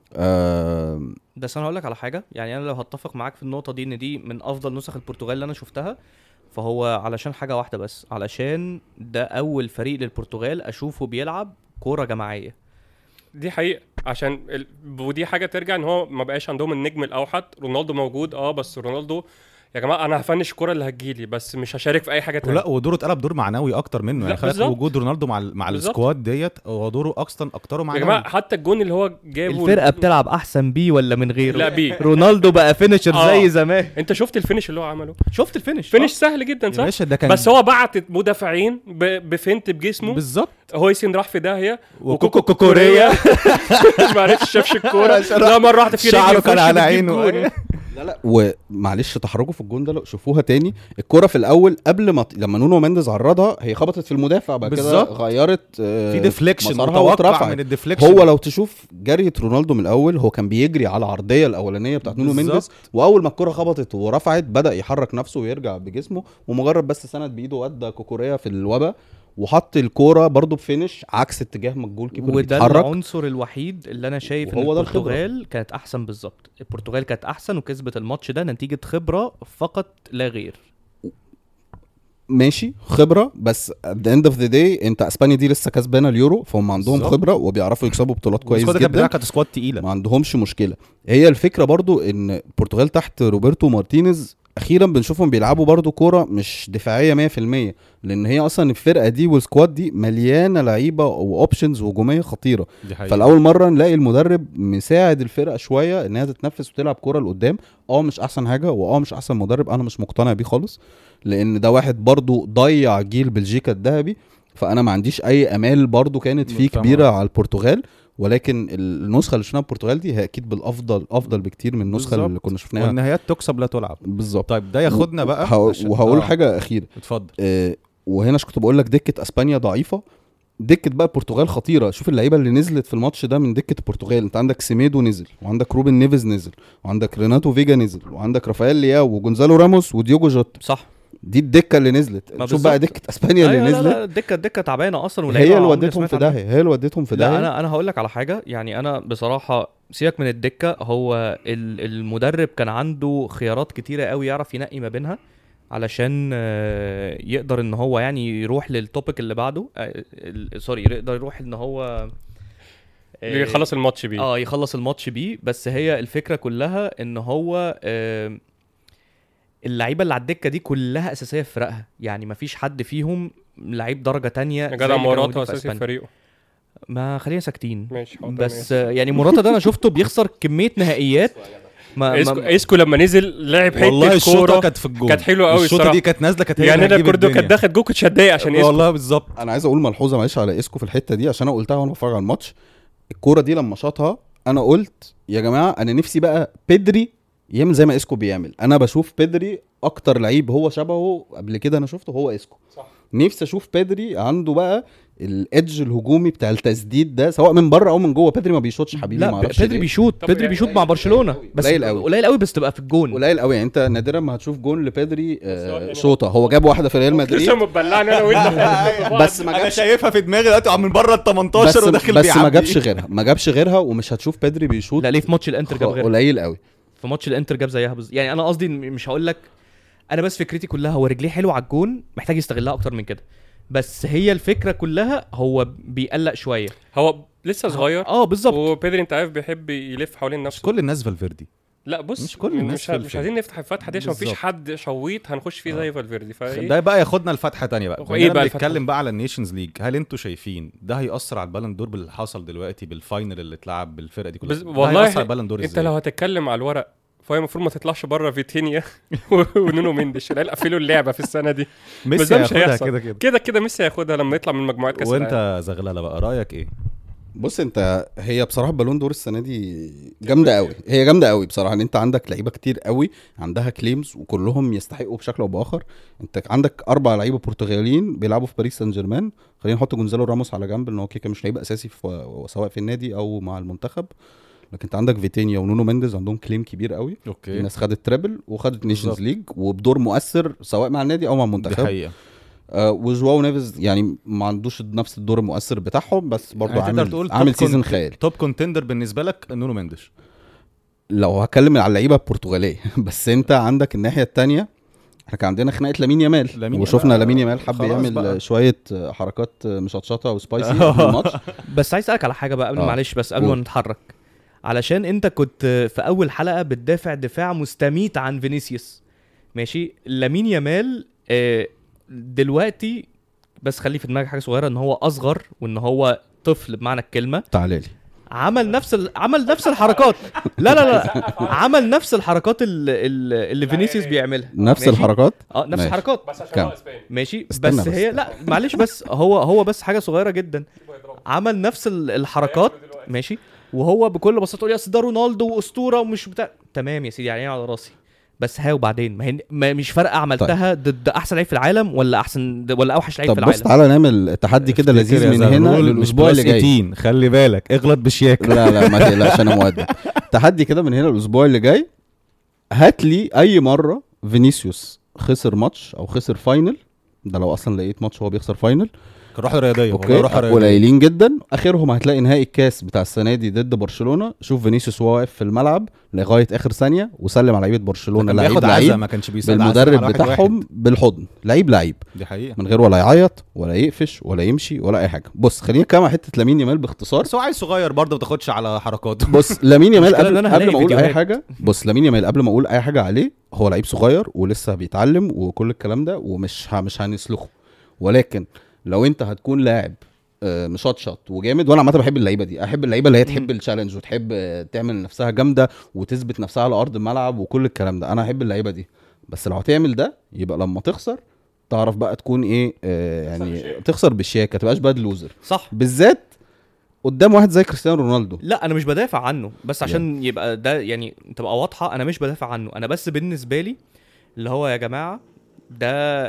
آه بس انا هقول لك على حاجه يعني انا لو هتفق معاك في النقطه دي ان دي من افضل نسخ البرتغال اللي انا شفتها فهو علشان حاجه واحده بس علشان ده اول فريق للبرتغال اشوفه بيلعب كوره جماعيه دي حقيقة عشان ال... ودي حاجة ترجع ان هو ما بقاش عندهم النجم الاوحد رونالدو موجود اه بس رونالدو يا جماعة انا هفنش الكرة اللي هتجيلي بس مش هشارك في اي حاجة تانية ولا ودوره اتقلب دور معنوي اكتر منه لا، يعني خلي بالك بالظبط. وجود رونالدو مع ال- مع بالظبط. السكواد ديت هو دوره اصلا اكتره يا معنوي جماعة حتى الجون اللي هو جابه الفرقه بتلعب احسن بيه ولا من غيره لا بيه رونالدو بقى فينيشر آه. زي زمان انت شفت الفينش اللي هو عمله شفت الفينش فينش سهل جدا يا صح باشا ده كان بس هو بعت مدافعين ب... بفنت بجسمه بالظبط هويسن راح في داهيه وكوكو وكوكو كوكوريا ما عرفش شافش الكوره لا مره واحده في شعره رجل كان يخش على بتجيب عينه. جون. لا لا ومعلش تحركوا في الجون ده لو شوفوها تاني الكرة في الاول قبل ما ت- لما نونو مينديز عرضها هي خبطت في المدافع بعد كده بالظبط. غيرت آه، في ديفليكشن مسارها متوقع واترفعت. من الديفليكشن هو لو تشوف جرية رونالدو من الاول هو كان بيجري على العرضيه الاولانيه بتاعت نونو بالظبط. مينديز واول ما الكره خبطت ورفعت بدا يحرك نفسه ويرجع بجسمه ومجرد بس سند بايده ودى كوكوريا في الوبا وحط الكوره برضو بفينش عكس اتجاه ما الجول كيبر وده بيتحرك العنصر الوحيد اللي انا شايف ان وهو ده الخبرة. البرتغال كانت احسن بالظبط البرتغال كانت احسن وكسبت الماتش ده نتيجه خبره فقط لا غير ماشي خبره بس at the end of the day انت اسبانيا دي لسه كسبانه اليورو فهم عندهم بالظبط. خبره وبيعرفوا يكسبوا بطولات كويس السكواد اللي جدا بتاعها كانت سكواد تقيله ما عندهمش مشكله هي الفكره برضو ان البرتغال تحت روبرتو مارتينيز اخيرا بنشوفهم بيلعبوا برضو كوره مش دفاعيه 100% لان هي اصلا الفرقه دي والسكواد دي مليانه لعيبه واوبشنز هجوميه خطيره دي حقيقة. فالاول مره نلاقي المدرب مساعد الفرقه شويه انها تتنفس وتلعب كوره لقدام اه مش احسن حاجه واه مش احسن مدرب انا مش مقتنع بيه خالص لان ده واحد برضو ضيع جيل بلجيكا الذهبي فانا ما عنديش اي امال برضو كانت فيه طبعاً. كبيره على البرتغال ولكن النسخه اللي شفناها البرتغال دي هي اكيد بالافضل افضل بكتير من النسخه بالظبط. اللي كنا شفناها والنهايات تكسب لا تلعب بالظبط طيب ده ياخدنا بقى وهقول- عشان- وهقول آه، حاجه اخيره اتفضل آه، وهنا عشان كنت بقول لك دكه اسبانيا ضعيفه دكه بقى البرتغال خطيره شوف اللعيبه اللي نزلت في الماتش ده من دكه البرتغال انت عندك سيميدو نزل وعندك روبن نيفيز نزل وعندك ريناتو فيجا نزل وعندك رافائيل لياو وجونزالو راموس وديوجو جوتا صح دي الدكه اللي نزلت ما شوف بقى بالظبط. دكه اسبانيا اللي أيوة لا نزلت لا الدكه الدكه تعبانه اصلا هي واللعيبة اللي عمري ما ودتهم في سمعت عنها. داهيه هي اللي ودتهم في داهيه لا انا انا هقول لك على حاجه يعني انا بصراحه سيبك من الدكه هو ال- المدرب كان عنده خيارات كتيره قوي يعرف ينقي ما بينها علشان آه، يقدر ان هو يعني يروح للتوبيك اللي بعده آه، ال- سوري يقدر يروح ان هو آه، يخلص الماتش بيه اه يخلص الماتش بيه بس هي الفكره كلها ان هو آه، اللعيبه اللي على الدكه دي كلها اساسيه في فرقها يعني مفيش حد فيهم لعيب درجه تانية يا زي جدع اللي كانوا موراتا موجودين في اساسي في أسبانيا. فريقه ما خلينا ساكتين ماشي حاضر، بس ماشي. آه، يعني موراتا ده انا شفته بيخسر كميه نهائيات ما, اسكو, ما اسكو لما نزل لعب حته والله الشوطه كوره كانت في الجون كانت حلوة أوي الشوطه الصراحة. دي كانت نازله كانت هي يعني اللي انا هتجيب كوردو كانت الدنيا. داخل جول كنتش هتضايق عشان اسكو والله بالظبط انا عايز اقول ملحوظه معلش على اسكو في الحته دي عشان انا قلتها وانا بتفرج على الماتش الكوره دي لما شاطها انا قلت يا جماعه انا نفسي بقى بيدري يعمل زي ما اسكو بيعمل انا بشوف بيدري اكتر لعيب هو شبهه قبل كده انا شفته هو اسكو صح. نفسي اشوف بيدري عنده بقى الادج الهجومي بتاع التسديد ده سواء من بره او من جوه بيدري ما بيشوطش حبيبي لا ما اعرفش بيدري ليه. بيشوط طب بيدري يعني بيشوط مع قليل برشلونه أوي. بس قليل أوي. قليل قوي بس تبقى في الجون قليل قوي يعني انت نادرا ما هتشوف جون لبيدري هو آه يعني- شوطه هو جاب واحده في ريال مدريد لسه مبلعني انا وانت بس ما انا جابش شايفها في دماغي دلوقتي من بره ال بس, 18 وداخل بس ما بيعدي. جابش غيرها ما جابش غيرها ومش هتشوف بيدري بيشوط لا ليه في ماتش الانتر جاب غير قليل قوي في ماتش الانتر جاب زيها بز... يعني انا قصدي إن مش هقول لك انا بس فكرتي كلها هو رجليه حلو على الجون محتاج يستغلها اكتر من كده بس هي الفكره كلها هو بيقلق شويه هو لسه صغير اه بالظبط وبيدري انت عارف بيحب يلف حوالين مش نفسه كل الناس فالفيردي لا بص مش كل الناس مش, في مش الفيلم. عايزين نفتح الفتحه دي عشان مفيش بالظبط. حد شويط هنخش فيه زي فالفيردي فايه ده بقى ياخدنا لفتحه تانية بقى هو إيه ايه بقى بقى الفتحة؟ نتكلم بقى على النيشنز ليج هل انتوا شايفين ده هيأثر على البالون دور باللي حصل دلوقتي بالفاينل اللي اتلعب بالفرقه دي كلها بس ده والله هيأثر على البالون دور انت ازاي لو هتتكلم على الورق فهي المفروض ما تطلعش بره فيتينيا ونونو مندش لا قفلوا اللعبه في السنه دي بس ميسي ده مش هياخدها هيحصل. كده كده كده كده ميسي هياخدها لما يطلع من مجموعات كاس العالم وانت زغلله بقى رايك ايه بص انت هي بصراحه بالون دور السنه دي جامده قوي هي جامده قوي بصراحه ان انت عندك لعيبه كتير قوي عندها كليمز وكلهم يستحقوا بشكل او باخر انت عندك اربع لعيبه برتغاليين بيلعبوا في باريس سان جيرمان خلينا نحط جونزالو راموس على جنب ان هو كيكا مش لعيب اساسي في سواء في النادي او مع المنتخب لكن انت عندك فيتينيا ونونو مينديز عندهم كليم كبير قوي اوكي الناس خدت تريبل وخدت نيشنز بالظبط. ليج وبدور مؤثر سواء مع النادي او مع دي المنتخب حقيقه آه وجواو نيفيز يعني ما عندوش نفس الدور المؤثر بتاعهم بس برضه يعني تقدر عامل تقول عامل توب كون- سيزون خيالي توب كونتندر بالنسبه لك نونو مندش لو هتكلم على اللعيبه البرتغاليه بس انت عندك الناحيه التانية احنا كان عندنا خناقه لامين يامال لامين وشفنا يامال- لامين يامال حب خلاص يعمل بقى. شويه حركات مشطشطه وسبايسي في الماتش بس عايز اسالك على حاجه بقى قبل آه. معلش بس قبل ما قول. نتحرك علشان انت كنت في اول حلقه بتدافع دفاع مستميت عن فينيسيوس ماشي لامين يامال آه، دلوقتي بس خلي في دماغك حاجه صغيره ان هو اصغر وان هو طفل بمعنى الكلمه تعالى لي عمل نفس ال... عمل نفس الحركات لا لا لا عمل نفس الحركات اللي, اللي فينيسيوس بيعملها نفس ماشي؟ الحركات اه نفس ماشي. الحركات بس عشان كام؟ هو اسباني ماشي استنى بس بس. هي لا معلش بس هو هو بس حاجه صغيره جدا عمل نفس ال- الحركات ماشي وهو بكل بساطه يقول يا أصل ده رونالدو واسطوره ومش بتاع تمام يا سيدي يعني على راسي بس ها وبعدين ما, هي... ما مش فارقه عملتها ضد احسن لعيب في العالم ولا احسن ولا اوحش لعيب في طب بص العالم تعالى نعمل تحدي كده افتكر لذيذ يا من هنا زغلول، للاسبوع مش اللي جاي 18 خلي بالك اغلط بشياكه لا لا ما تقلقش انا مؤدب تحدي كده من هنا الاسبوع اللي جاي هات لي اي مره فينيسيوس خسر ماتش او خسر فاينل ده لو اصلا لقيت ماتش هو بيخسر فاينل روح رياضيه اوكي والله روح رياضيه قليلين جدا اخرهم هتلاقي نهائي الكاس بتاع السنه دي ضد برشلونه شوف فينيسيوس وهو واقف في الملعب لغايه اخر ثانيه وسلم على لعيبه برشلونه كان لعيب بياخد عزا لعيب ما كانش بيسال بالمدرب بتاعهم بالحضن لعيب لعيب دي حقيقه من غير ولا يعيط ولا يقفش ولا يمشي ولا اي حاجه بص خلينا نتكلم على حته لامين يامال باختصار بس هو عيل صغير برضه ما تاخدش على حركاته بص لامين يامال المشكلة إن قبل, أنا قبل هلاقي ما اقول اي فيديوهات. حاجه بص لامين يامال قبل ما اقول اي حاجه عليه هو لعيب صغير ولسه بيتعلم وكل الكلام ده ومش ه- مش هنسلخه ولكن لو انت هتكون لاعب آه، مشطشط وجامد وانا عامه بحب اللعيبه دي احب اللعيبه اللي هي تحب التشالنج وتحب آه، تعمل نفسها جامده وتثبت نفسها على ارض الملعب وكل الكلام ده انا احب اللعيبه دي بس لو هتعمل ده يبقى لما تخسر تعرف بقى تكون ايه آه يعني تخسر بالشياكه تبقاش باد لوزر صح بالذات قدام واحد زي كريستيانو رونالدو لا انا مش بدافع عنه بس عشان يبقى ده يعني تبقى واضحه انا مش بدافع عنه انا بس بالنسبه لي اللي هو يا جماعه ده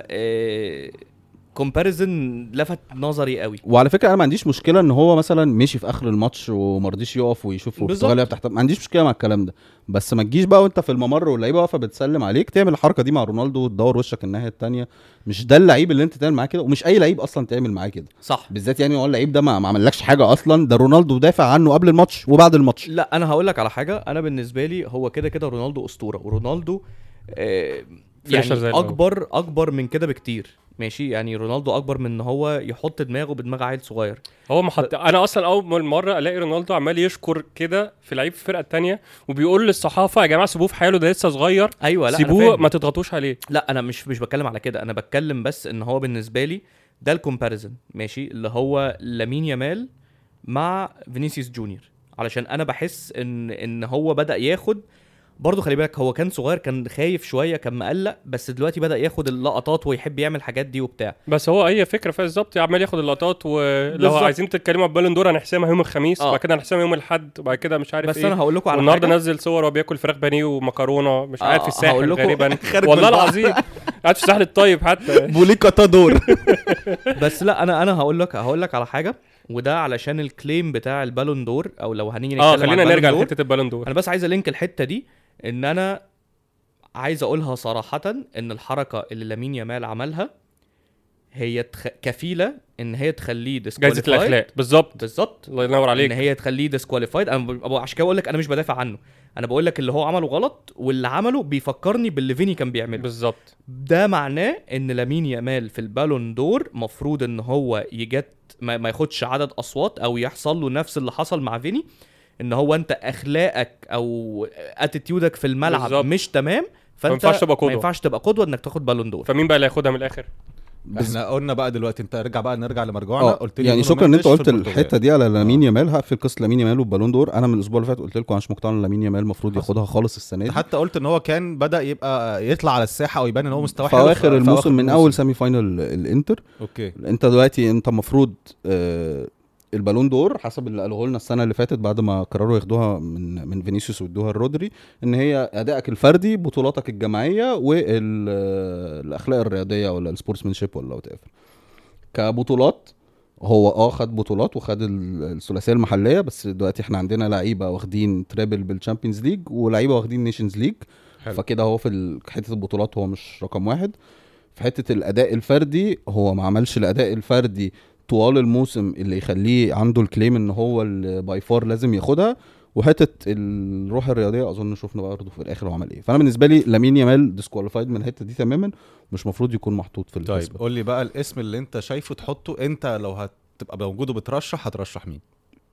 كومباريزن لفت نظري قوي وعلى فكره انا ما عنديش مشكله ان هو مثلا مشي في اخر الماتش وما رضيش يقف ويشوف بالظبط. البرتغال وهي بتحت ما عنديش مشكله مع الكلام ده بس ما تجيش بقى وانت في الممر واللعيبه واقفه بتسلم عليك تعمل الحركه دي مع رونالدو وتدور وشك الناحيه التانية مش ده اللعيب اللي انت تعمل معاه كده ومش اي لعيب اصلا تعمل معاه كده صح بالذات يعني هو اللعيب ده ما, ما عملكش حاجه اصلا ده رونالدو دافع عنه قبل الماتش وبعد الماتش لا انا هقول لك على حاجه انا بالنسبه لي هو كده كده رونالدو اسطوره ورونالدو آه finisher زي يعني الأول. اكبر اكبر من كده بكتير ماشي يعني رونالدو اكبر من ان هو يحط دماغه بدماغ عيل صغير هو ما حط انا اصلا اول مره الاقي رونالدو عمال يشكر كده في لعيب في الفرقه الثانيه وبيقول للصحافه يا جماعه سيبوه في حاله ده لسه صغير ايوه لا أنا سيبوه فاهم. ما تضغطوش عليه لا انا مش مش بتكلم على كده انا بتكلم بس ان هو بالنسبه لي ده الكومباريزن ماشي اللي هو لامين يامال مع فينيسيوس جونيور علشان انا بحس ان ان هو بدا ياخد برضه خلي بالك هو كان صغير كان خايف شويه كان مقلق بس دلوقتي بدا ياخد اللقطات ويحب يعمل الحاجات دي وبتاع بس هو اي فكره فيها بالظبط عمال ياخد اللقطات ولو بالظبط. عايزين تتكلموا عن بالون دور هنحسمها يوم الخميس آه. وبعد كده هنحسمها يوم الاحد وبعد كده مش عارف بس ايه انا هقول لكم على والنهارده حاجه نزل صور وهو بياكل فراخ بانيه ومكرونه مش آه، قاعد في الساحل هقول لكم- غالبا خارج والله من بعض. العظيم قاعد في الساحل الطيب حتى بوليكا تادور بس لا انا انا هقول لك هقول لك على حاجه وده علشان الكليم بتاع البالون دور او لو هنيجي نتكلم اه عن خلينا البالون نرجع دور، لحته البالون دور انا بس عايز الينك الحته دي ان انا عايز اقولها صراحه ان الحركه اللي لامين يامال عملها هي تخ... كفيله ان هي تخليه جائزه disqualified. الاخلاق بالظبط بالظبط الله ينور ان عليك هي تخليه ديسكواليفايد انا ب... عشان كده بقول لك انا مش بدافع عنه انا بقول لك اللي هو عمله غلط واللي عمله بيفكرني باللي فيني كان بيعمله بالظبط ده معناه ان لامين يامال في البالون دور مفروض ان هو يجت ما, ما ياخدش عدد اصوات او يحصل له نفس اللي حصل مع فيني ان هو انت اخلاقك او اتيتيودك في الملعب بالظبط. بالزبط. مش تمام فانت ينفعش تبقى قدوة. ما ينفعش تبقى قدوه انك تاخد بالون دور فمين بقى اللي هياخدها من الاخر احنا قلنا بقى دلوقتي انت ارجع بقى نرجع لمرجوعنا اه قلت لي يعني نونو شكرا ان انت مينديش قلت في البرتغال. الحته دي على لامين يامال هقفل قصه لامين يامال والبالون دور انا من الاسبوع اللي فات قلت لكم انا مش مقتنع ان لامين يامال المفروض حصل. ياخدها خالص السنه انت دي حتى قلت ان هو كان بدا يبقى يطلع على الساحه او يبان ان هو مستواه في حلو اواخر في الموسم من الموسم. اول سيمي فاينل الانتر اوكي انت دلوقتي انت المفروض آه، البالون دور حسب اللي قالوه لنا السنه اللي فاتت بعد ما قرروا ياخدوها من من فينيسيوس ويدوها لرودري ان هي ادائك الفردي بطولاتك الجماعيه والاخلاق الرياضيه ولا السبورتسمانشيب ولا وات ايفر كبطولات هو اه خد بطولات وخد ال- الثلاثيه المحليه بس دلوقتي احنا عندنا لعيبه واخدين تريبل بالشامبيونز ليج ولعيبه واخدين نيشنز ليج حلو. فكده هو في ال- حته البطولات هو مش رقم واحد في حته الاداء الفردي هو ما عملش الاداء الفردي طوال الموسم اللي يخليه عنده الكليم ان هو باي فار لازم ياخدها وحته الروح الرياضيه اظن شفنا برضه في الاخر هو عمل ايه فانا بالنسبه لي لامين يامال ديسكواليفايد من الحته دي تماما مش المفروض يكون محطوط في طيب الحسبه قول لي بقى الاسم اللي انت شايفه تحطه انت لو هتبقى موجود وبترشح هترشح مين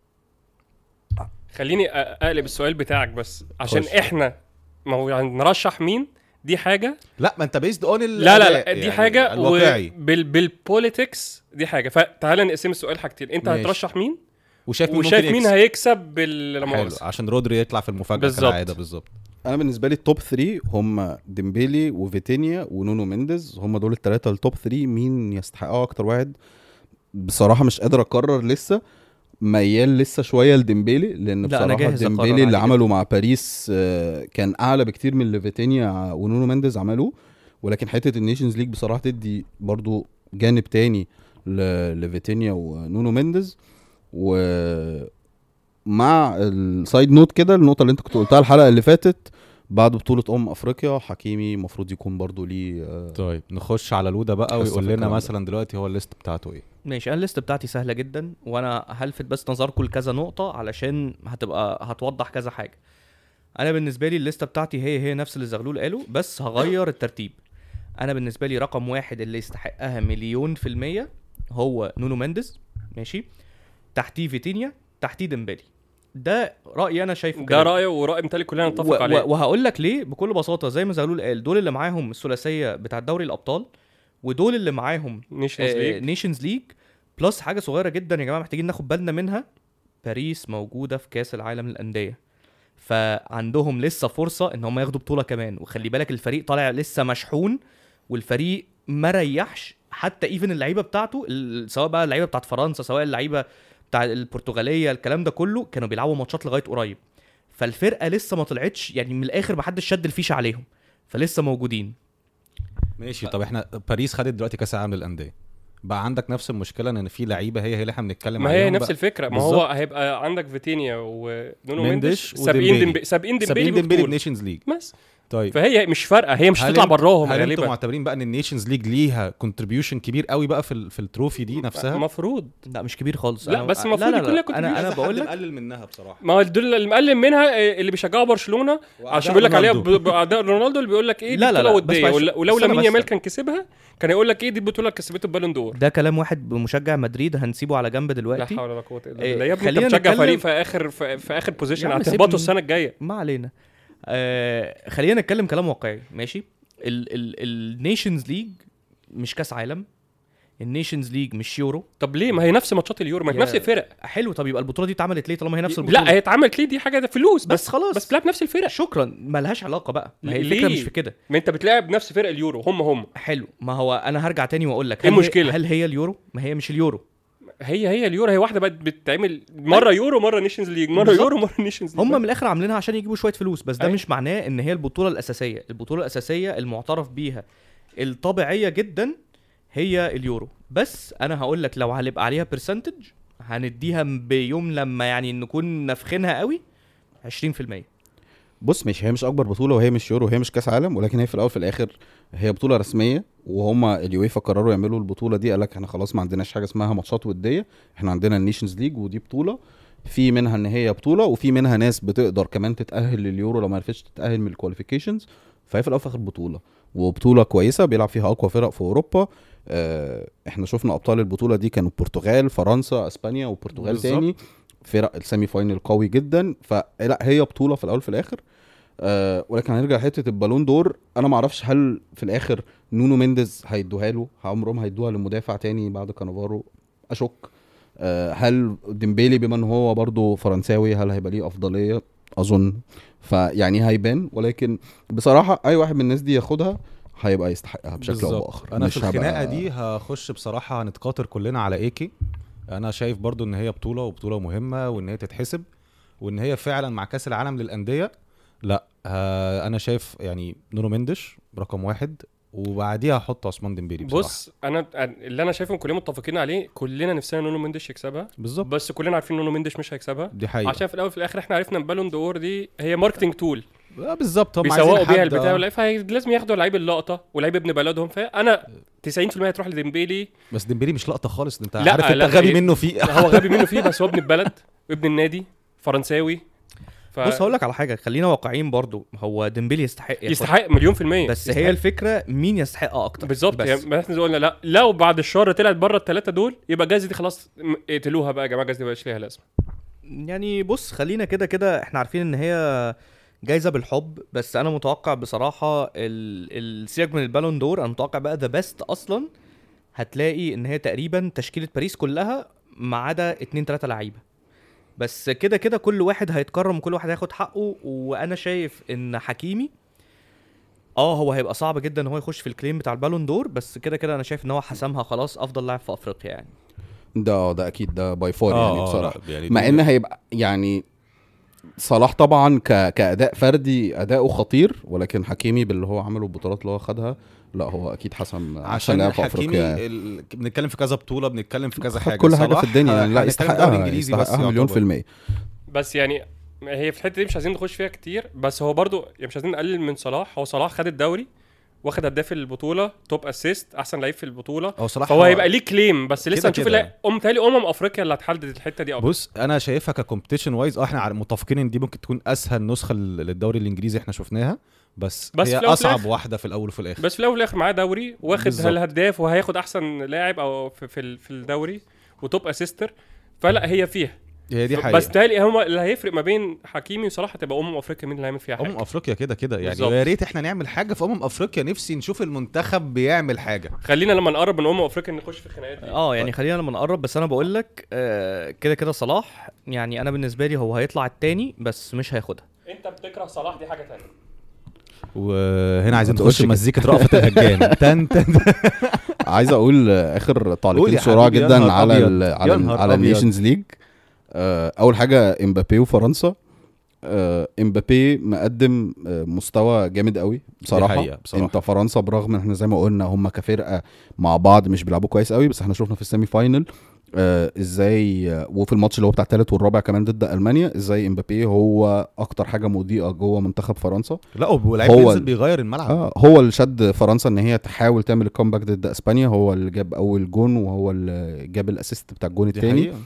خليني أ- اقلب السؤال بتاعك بس عشان خش. احنا ما هو يعني نرشح مين دي حاجه لا ما انت بيزد اون لا لا لا دي حاجه الواقعي وبال بالبوليتكس دي حاجه فتعالى نقسم السؤال حاجتين انت ماشي. هترشح مين وشايف مين وشايف ممكن مين يكسب. هيكسب بال حلو لما عشان رودري يطلع في المفاجاه بالظبط. كالعاده بالظبط انا بالنسبه لي التوب 3 هم ديمبيلي وفيتينيا ونونو مينديز هم دول الثلاثه التوب 3 مين يستحقوا اكتر واحد بصراحه مش قادر اقرر لسه ميال لسه شويه لديمبيلي لان لا، أنا بصراحه جاهز أقرر ديمبيلي اللي عادي عمله مع باريس آه، كان اعلى بكتير من اللي فيتينيا ونونو مينديز عملوه ولكن حته النيشنز ليج بصراحه تدي برضو جانب تاني ل- لفيتينيا ونونو مينديز و مع السايد نوت كده النقطه اللي انت كنت قلتها الحلقه اللي فاتت بعد بطوله ام افريقيا حكيمي المفروض يكون برضو ليه آه، طيب نخش على لودا بقى قصة ويقول في لنا الكلام ده. مثلا دلوقتي هو الليست بتاعته ايه ماشي انا الليست بتاعتي سهله جدا وانا هلفت بس نظركم لكذا نقطه علشان هتبقى هتوضح كذا حاجه انا بالنسبه لي الليسته بتاعتي هي هي نفس اللي زغلول قاله بس هغير الترتيب انا بالنسبه لي رقم واحد اللي يستحقها مليون في الميه هو نونو مينديز ماشي تحتيه فيتينيا تحتيه ديمبلي ده رايي انا شايفه ده كده راي وراي متهيألي كلنا و- نتفق و- عليه وهقول لك ليه بكل بساطه زي ما زغلول قال دول اللي معاهم الثلاثيه بتاع دوري الابطال ودول اللي معاهم نيشنز ليج نيشنز ليج بلس حاجه صغيره جدا يا جماعه محتاجين ناخد بالنا منها باريس موجوده في كاس العالم للانديه فعندهم لسه فرصه ان هم ياخدوا بطوله كمان وخلي بالك الفريق طالع لسه مشحون والفريق ما ريحش حتى ايفن اللعيبه بتاعته ال- سواء بقى اللعيبه بتاعت فرنسا سواء اللعيبه بتاع البرتغاليه الكلام ده كله كانوا بيلعبوا ماتشات لغايه قريب فالفرقه لسه ما طلعتش يعني من الاخر محدش شد الفيشه عليهم فلسه موجودين ماشي طب احنا باريس خدت دلوقتي كاس العالم للانديه بقى عندك نفس المشكله ان في لعيبه هي هي اللي احنا بنتكلم ما هي عليهم نفس بقى. الفكره ما بالظبط. هو هيبقى عندك فيتينيا ونونو مندش مندش سابقين وديمبيلي. ديمبي سابقين سابقين ديمبيلي ديمبيلي ببطولة. بنيشنز ليج بس طيب فهي مش فارقه هي مش هل هتطلع انت- براهم هل انتوا غالبا معتبرين بقى ان النيشنز ليج ليها كونتريبيوشن كبير قوي بقى في ال- في التروفي دي نفسها المفروض لا مش كبير خالص لا، أنا- بس المفروض لا لا يكون لها لا انا انا contribution. بقول لك مقلل منها بصراحه ما هو دول اللي مقلل منها إيه، اللي بيشجعوا برشلونه عشان بيقول لك عليها ب- باعداء رونالدو اللي بيقول لك ايه دي لا، لا، بطوله لا، بس وديه معلش، ول- ولو استنى لامين بس. يامال كان كسبها كان هيقول لك ايه دي البطوله اللي كسبته البالون دور ده كلام واحد بمشجع مدريد هنسيبه على جنب لا دلوقتي حول ولا قوه الا إيه، بالله يا ابني انت خلينا بتشجع نتكلم- فريق في اخر في, في اخر بوزيشن يا عم هتهبطوا سيبني. السنه الجايه ما علينا آه خلينا نتكلم كلام واقعي ماشي النيشنز ليج مش كاس عالم النيشنز ليج مش يورو طب ليه ما هي نفس ماتشات اليورو ما هي يا- نفس الفرق حلو طب يبقى البطوله دي اتعملت ليه طالما هي نفس البطوله لا هي اتعملت ليه دي حاجه ده فلوس بس بس خلاص بس بتلعب نفس الفرق شكرا ملهاش علاقه بقى ما هي ليه؟ الفكره مش في كده ما انت بتلعب نفس فرق اليورو هم هم حلو ما هو انا هرجع تاني واقول لك إيه هل هي- المشكلة؟ هل هي اليورو ما هي مش اليورو هي هي اليورو هي واحده بقت بتتعمل مره يورو مره نيشنز ليج مره بالظبط. يورو مره نيشنز ليج هم من الاخر عاملينها عشان يجيبوا شويه فلوس بس ده أيوة. مش معناه ان هي البطوله الاساسيه البطوله الاساسيه المعترف بيها الطبيعيه جدا هي اليورو بس انا هقول لك لو هنبقى عليها برسنتج هنديها بيوم لما يعني نكون نافخينها قوي 20% بص مش هي مش اكبر بطوله وهي مش يورو وهي مش كاس عالم ولكن هي في الاول في الاخر هي بطوله رسميه وهما اليويفا قرروا يعملوا البطوله دي قال لك احنا خلاص ما عندناش حاجه اسمها ماتشات وديه احنا عندنا النيشنز ليج ودي بطوله في منها ان هي بطوله وفي منها ناس بتقدر كمان تتاهل لليورو لو ما عرفتش تتاهل من الكواليفيكيشنز فهي في الاول وفي الاخر بطوله وبطوله كويسه بيلعب فيها اقوى فرق في اوروبا اه احنا شفنا ابطال البطوله دي كانوا البرتغال فرنسا اسبانيا والبرتغال بالظبط. تاني فرق السيمي فاينل قوي جدا فلا هي بطوله في الاول وفي الاخر آه ولكن هنرجع لحته البالون دور انا ما اعرفش هل في الاخر نونو مينديز هيدوها له عمرهم هيدوها لمدافع تاني بعد كانافارو اشك آه هل ديمبيلي بما ان هو برضه فرنساوي هل هيبقى ليه افضليه اظن فيعني هيبان ولكن بصراحه اي واحد من الناس دي ياخدها هيبقى يستحقها بشكل او بالظبط. باخر انا مش في الخناقه هبقى- دي هخش بصراحه هنتقاطر كلنا على ايكي انا شايف برضو ان هي بطوله وبطوله مهمه وان هي تتحسب وان هي فعلا مع كاس العالم للانديه لا آه انا شايف يعني نونو مندش رقم واحد وبعديها هحط عثمان ديمبيلي بصراحه بص انا اللي انا شايفه كلنا متفقين عليه كلنا نفسنا نونو مندش يكسبها بالظبط بس كلنا عارفين نونو مندش مش هيكسبها دي حقيقه عشان في الاول وفي الاخر احنا عرفنا ان بالون دور دي هي ماركتنج تول آه بالظبط هم بيسوقوا عايزين بيها حد، البتاع آه. ولا فلازم ياخدوا لعيب اللقطه ولعيب ابن بلدهم فانا 90% هتروح لديمبيلي بس ديمبيلي مش لقطه خالص ده انت لا، عارف انت لا، غبي إيه. منه فيه هو غبي منه فيه بس هو ابن البلد وابن النادي فرنساوي ف... بص هقول لك على حاجه خلينا واقعيين برضو هو ديمبلي يستحق ياخد. يستحق مليون في المية بس يستحق. هي الفكره مين يستحقها اكتر بالظبط بس يعني ما احنا زي قلنا لا لو بعد الشهر طلعت بره الثلاثه دول يبقى الجائزه دي خلاص م- اقتلوها بقى يا جماعه الجائزه دي مبقاش ليها لازمه يعني بص خلينا كده كده احنا عارفين ان هي جايزه بالحب بس انا متوقع بصراحه ال- السياق من البالون دور انا متوقع بقى ذا بيست اصلا هتلاقي ان هي تقريبا تشكيله باريس كلها ما عدا اتنين تلاته لعيبه بس كده كده كل واحد هيتكرم وكل واحد هياخد حقه وانا شايف ان حكيمي اه هو هيبقى صعب جدا ان هو يخش في الكليم بتاع البالون دور بس كده كده انا شايف ان هو حسمها خلاص افضل لاعب في افريقيا يعني ده ده اكيد ده باي فور آه، يعني آه، بصراحه لا، يعني مع دي- ان هيبقى يعني صلاح طبعا ك... كاداء فردي اداؤه خطير ولكن حكيمي باللي هو عمله البطولات اللي هو خدها لا هو اكيد حسم عشان لعب في حكيمي افريقيا ال... بنتكلم في كذا بطوله بنتكلم في كذا خد حاجه كل حاجه صلاح في الدنيا يعني لا هنتكلم دوري يستحقها انجليزي بس يستحقها مليون في يعتبر. المية بس يعني هي في الحته دي مش عايزين نخش فيها كتير بس هو برضو يعني مش عايزين نقلل من صلاح هو صلاح خد الدوري واخد هداف البطوله توب اسيست احسن لعيب في البطوله هو صلاح فهو هيبقى ليه كليم بس كده لسه هنشوف كده. لا- ام تالي امم افريقيا اللي هتحدد الحته دي اكتر بص انا شايفها ككومبيتيشن وايز اه احنا عار- متفقين ان دي ممكن تكون اسهل نسخه لل- للدوري الانجليزي احنا شفناها بس, بس في هي الأول وفي اصعب الآخر- واحده في الاول وفي الاخر بس في الاول وفي الاخر معاه دوري واخد بالظبط. الهداف وهياخد احسن لاعب او في في, ال- في الدوري وتوب اسيستر فلا هي فيها هي دي حقيقه بس تالي هم اللي هيفرق ما بين حكيمي وصلاح هتبقى امم افريقيا مين اللي هيعمل فيها حاجه امم افريقيا كده كده يعني بالظبط. ويا ريت احنا نعمل حاجه في امم افريقيا نفسي نشوف المنتخب بيعمل حاجه خلينا لما نقرب من امم افريقيا نخش في الخناقات دي اه يعني خلينا لما نقرب بس انا بقول لك آه، كده كده صلاح يعني انا بالنسبه لي هو هيطلع التاني بس مش هياخدها انت بتكره صلاح دي حاجه ثانيه وهنا عايزين ما تقولش نخش كده. مزيكه رأفت الهجان تن تن عايز اقول آه، اخر قول تعليقين يا سرعه حبيبي، يا جدا نهار على أبيض. ال يا على ال نهار على أبيض. النيشنز ليج آه، اول حاجه امبابي وفرنسا آه، امبابي مقدم آه، مستوى جامد قوي بصراحه. حقيقة، بصراحة. انت فرنسا برغم ان احنا زي ما قلنا هم كفرقه مع بعض مش بيلعبوا كويس قوي بس احنا شفنا في السيمي فاينل آه ازاي آه، وفي الماتش اللي هو بتاع الثالث والرابع كمان ضد المانيا ازاي امبابي هو اكتر حاجه مضيئه جوه منتخب فرنسا لا ولعيب هو بينزل ال- بيغير الملعب آه هو اللي شد فرنسا ان هي تحاول تعمل الكومباك ضد اسبانيا هو اللي جاب اول جون وهو اللي جاب الاسيست بتاع الجون دي الثاني حقيقة.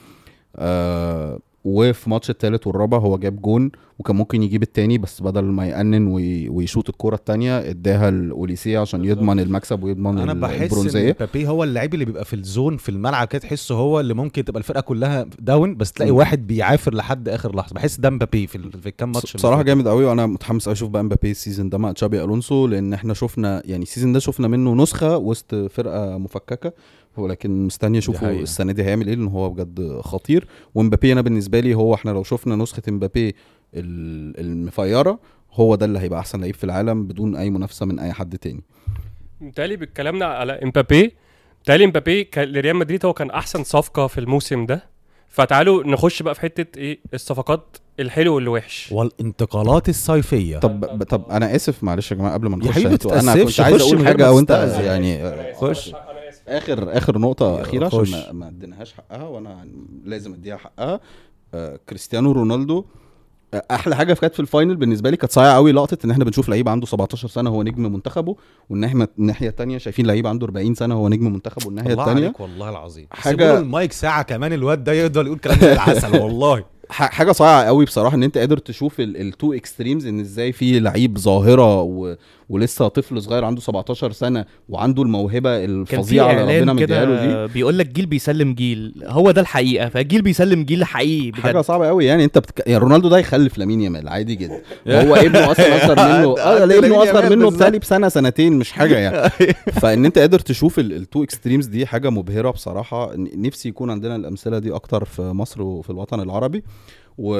آه وفي ماتش الثالث والرابع هو جاب جون وكان ممكن يجيب التاني بس بدل ما يأنن وي- ويشوط الكرة التانية اداها لأوليسيه عشان يضمن المكسب ويضمن انا ال- بحس ان البرونزية مبابي هو اللعيب اللي بيبقى في الزون في الملعب كده تحسه هو اللي ممكن تبقى الفرقه كلها داون بس تلاقي مم. واحد بيعافر لحد اخر لحظه بحس ده مبابي في, ال- في الكام ماتش اللي بصراحة فاتوا. جامد قوي وانا متحمس قوي اشوف بقى مبابي السيزون ده مع تشابي الونسو لان احنا شفنا يعني السيزون ده شفنا منه نسخة وسط فرقة مفككة ولكن مستني اشوفه حقيقة. السنة دي هيعمل ايه لان هو بجد خطير ومبابي انا بالنسبة لي هو احنا لو شفنا نسخة مبابي ال- المفيرة هو ده اللي هيبقى احسن لعيب في العالم بدون اي منافسة من اي حد تاني بالتالي بتكلمنا على امبابي بالتالي امبابي كان- لريال مدريد هو كان احسن صفقه في الموسم ده فتعالوا نخش بقى في حته ايه الصفقات الحلو والوحش والانتقالات الصيفيه طب طب انا اسف معلش يا جماعه قبل ما يا نخش حبيبي ما انتوا- انا تتأسفش، كنت عايز خش من اقول غير حاجه ما وانت تستأذن. يعني آه، خش اخر اخر نقطه اخيره عشان خش. ما, ما اديناهاش حقها وانا لازم اديها حقها آه كريستيانو رونالدو آه، احلى حاجه كانت في الفاينل بالنسبه لي كانت صايعه قوي لقطه ان احنا بنشوف لعيب عنده 17 سنه هو نجم منتخبه والناحيه الناحيه الثانيه شايفين لعيب عنده 40 سنه هو نجم منتخبه والناحيه الله الثانيه عليك والله العظيم حاجة- حاجه المايك ساعه كمان الواد ده يقدر يقول كلام زي العسل والله ح- حاجه صايعه قوي بصراحه ان انت قادر تشوف التو اكستريمز ان ازاي في لعيب ظاهره و... ولسه طفل صغير عنده 17 سنه وعنده الموهبه كان في الفظيعه اللي ربنا اعلان مديها له دي كده بيقول لك جيل بيسلم جيل هو ده الحقيقه فالجيل بيسلم جيل حقيقي حاجه بجد صعبه قوي يعني انت بتك... يعني رونالدو ده يخلف لامين يامال عادي جدا وهو ابنه اصلا اصغر منه اه عند ابنه لامين اصغر يامال منه بالظبط. بتالي بسنه سنتين مش حاجه يعني فان انت قادر تشوف التو اكستريمز دي حاجه مبهره بصراحه ن- نفسي يكون عندنا الامثله دي اكتر في مصر وفي الوطن العربي و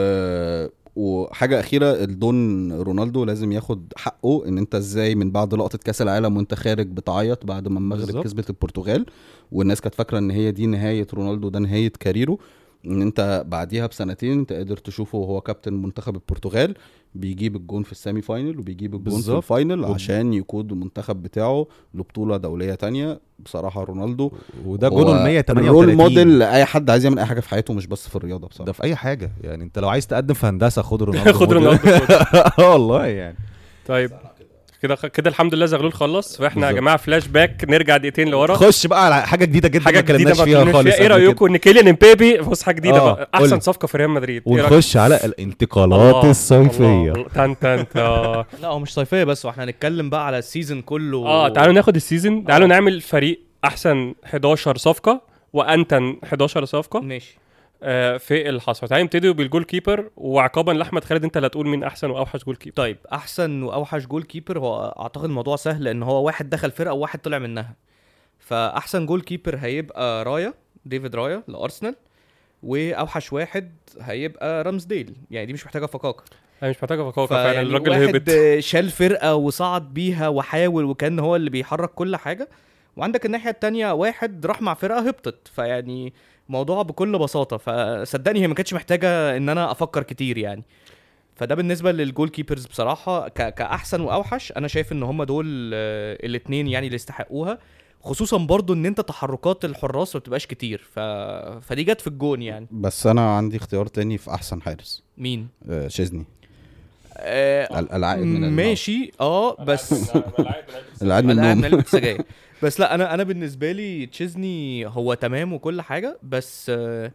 وحاجه اخيره الدون رونالدو لازم ياخد حقه ان انت ازاي من بعد لقطه كاس العالم وانت خارج بتعيط بعد ما المغرب بالظبط. كسبت البرتغال والناس كانت فاكره ان هي دي نهايه رونالدو ده نهايه كاريره ان انت بعديها بسنتين انت قادر تشوفه وهو كابتن منتخب البرتغال بيجيب الجون في السيمي فاينل وبيجيب الجون في بالظبط. الفاينل وب- عشان يقود المنتخب بتاعه لبطوله دوليه تانية بصراحه رونالدو وده هو جونه ال 138 الرول موديل لاي حد عايز يعمل اي حاجه في حياته مش بس في الرياضه بصراحه ده في اي حاجه يعني انت لو عايز تقدم في هندسه خد رونالدو خد رونالدو اه والله يعني طيب كده كده الحمد لله زغلول خلص فاحنا يا بالظبط. جماعه فلاش باك نرجع دقيقتين لورا خش بقى على حاجه جديده جدا حاجه ما جديده اتكلمناش ما فيها اتكلمناش خالص فيها. ايه قبل كده. رايكم ان كيليان امبابي بص حاجه جديده آه، بقى قول احسن لي. صفقه في ريال مدريد إيه رأيك؟ ونخش على الانتقالات الله، الصيفيه الله. تن تن تا. لا هو مش صيفيه بس واحنا هنتكلم بقى على السيزون كله اه تعالوا ناخد السيزون تعالوا نعمل فريق احسن 11 صفقه وانتن 11 صفقه ماشي آه في الحصر تعالوا نبتدي بالجول كيبر وعقابا لاحمد خالد انت اللي هتقول مين احسن واوحش جول كيبر طيب احسن واوحش جول كيبر هو اعتقد الموضوع سهل لان هو واحد دخل فرقه وواحد طلع منها فاحسن جول كيبر هيبقى رايا ديفيد رايا لارسنال واوحش واحد هيبقى رامزديل يعني دي مش محتاجه فقاقه انا مش محتاجه فقاقه فعلا فيعني الراجل واحد هبط شال فرقه وصعد بيها وحاول وكان هو اللي بيحرك كل حاجه وعندك الناحيه التانية واحد راح مع فرقه هبطت فيعني موضوع بكل بساطه فصدقني هي ما كانتش محتاجه ان انا افكر كتير يعني فده بالنسبه للجول كيبرز بصراحه ك... كاحسن واوحش انا شايف ان هم دول الاثنين يعني اللي يستحقوها خصوصا برضو ان انت تحركات الحراس ما بتبقاش كتير ف... فدي جت في الجون يعني بس انا عندي اختيار تاني في احسن حارس مين آه شيزني آه ال- العائد من الموت. ماشي اه بس العائد من الآن النوم علبة سجاير بس لا انا انا بالنسبه لي تشيزني هو تمام وكل حاجه بس آه،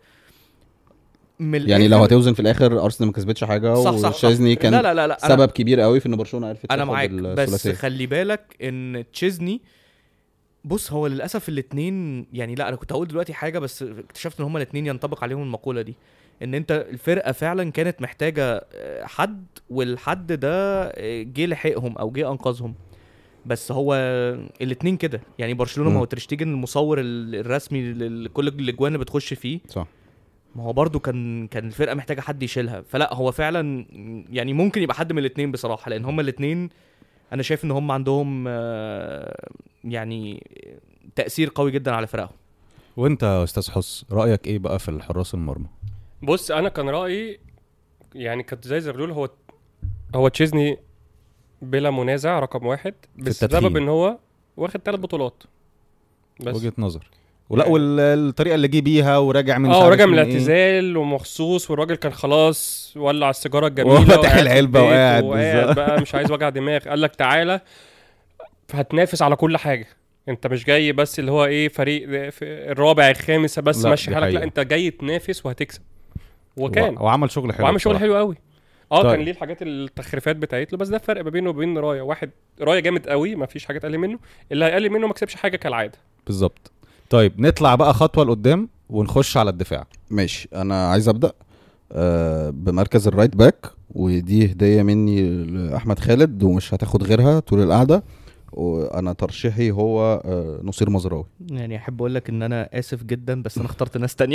من يعني الآخر- لو هتوزن في الاخر ارسنال ما كسبتش حاجه صح صح, صح وشيزني كان لا لا لا, لا سبب أنا, كبير قوي في ان برشلونه عرفت انا تاخد معاك بس الثلاثية. خلي بالك ان تشيزني بص هو للاسف الاثنين يعني لا انا كنت هقول دلوقتي حاجه بس اكتشفت ان هما الاثنين ينطبق عليهم المقوله دي ان انت الفرقه فعلا كانت محتاجه آه، حد والحد ده آه، جه لحقهم او جه انقذهم بس هو الاثنين كده يعني برشلونه مم. ما هو تريشتيجن المصور ال- الرسمي لكل الاجوان اللي بتخش فيه صح ما هو برضو كان كان الفرقه محتاجه حد يشيلها فلا هو فعلا يعني ممكن يبقى حد من الاثنين بصراحه لان هما الاثنين انا شايف ان هم عندهم آه، يعني تاثير قوي جدا على فرقهم وانت يا استاذ حس رايك ايه بقى في الحراس المرمى بص انا كان رايي يعني كنت زي زغلول هو هو تشيزني بلا منازع رقم واحد بس التدخين. بسبب ان هو واخد ثلاث بطولات بس وجهه نظر ولا يعني- والطريقه اللي جه بيها وراجع من مش اه عارف راجع من إيه. الاعتزال ومخصوص والراجل كان خلاص ولع السيجاره الجميله وفتح وقاعد في العلبة البيت وقاعد وقاعد بالظبط. بقى مش عايز وجع دماغ قال لك تعالى هتنافس على كل حاجه انت مش جاي بس اللي هو ايه فريق في الرابع الخامس بس لا، ماشي دي حالك لا حقيقة. انت جاي تنافس وهتكسب وكان و- وعمل شغل حلو وعمل شغل بصراحة. حلو قوي اه طيب. كان ليه الحاجات التخريفات بتاعت له بس ده الفرق ما بينه وبين رايا واحد رايا جامد قوي ما فيش حاجه تقل منه اللي هيقل منه ما كسبش حاجه كالعاده بالظبط طيب نطلع بقى خطوه لقدام ونخش على الدفاع ماشي انا عايز ابدا آه بمركز الرايت باك ودي هديه مني لاحمد خالد ومش هتاخد غيرها طول القعده وانا ترشيحي هو آه نصير مزراوي يعني احب اقول لك ان انا اسف جدا بس انا اخترت ناس تانية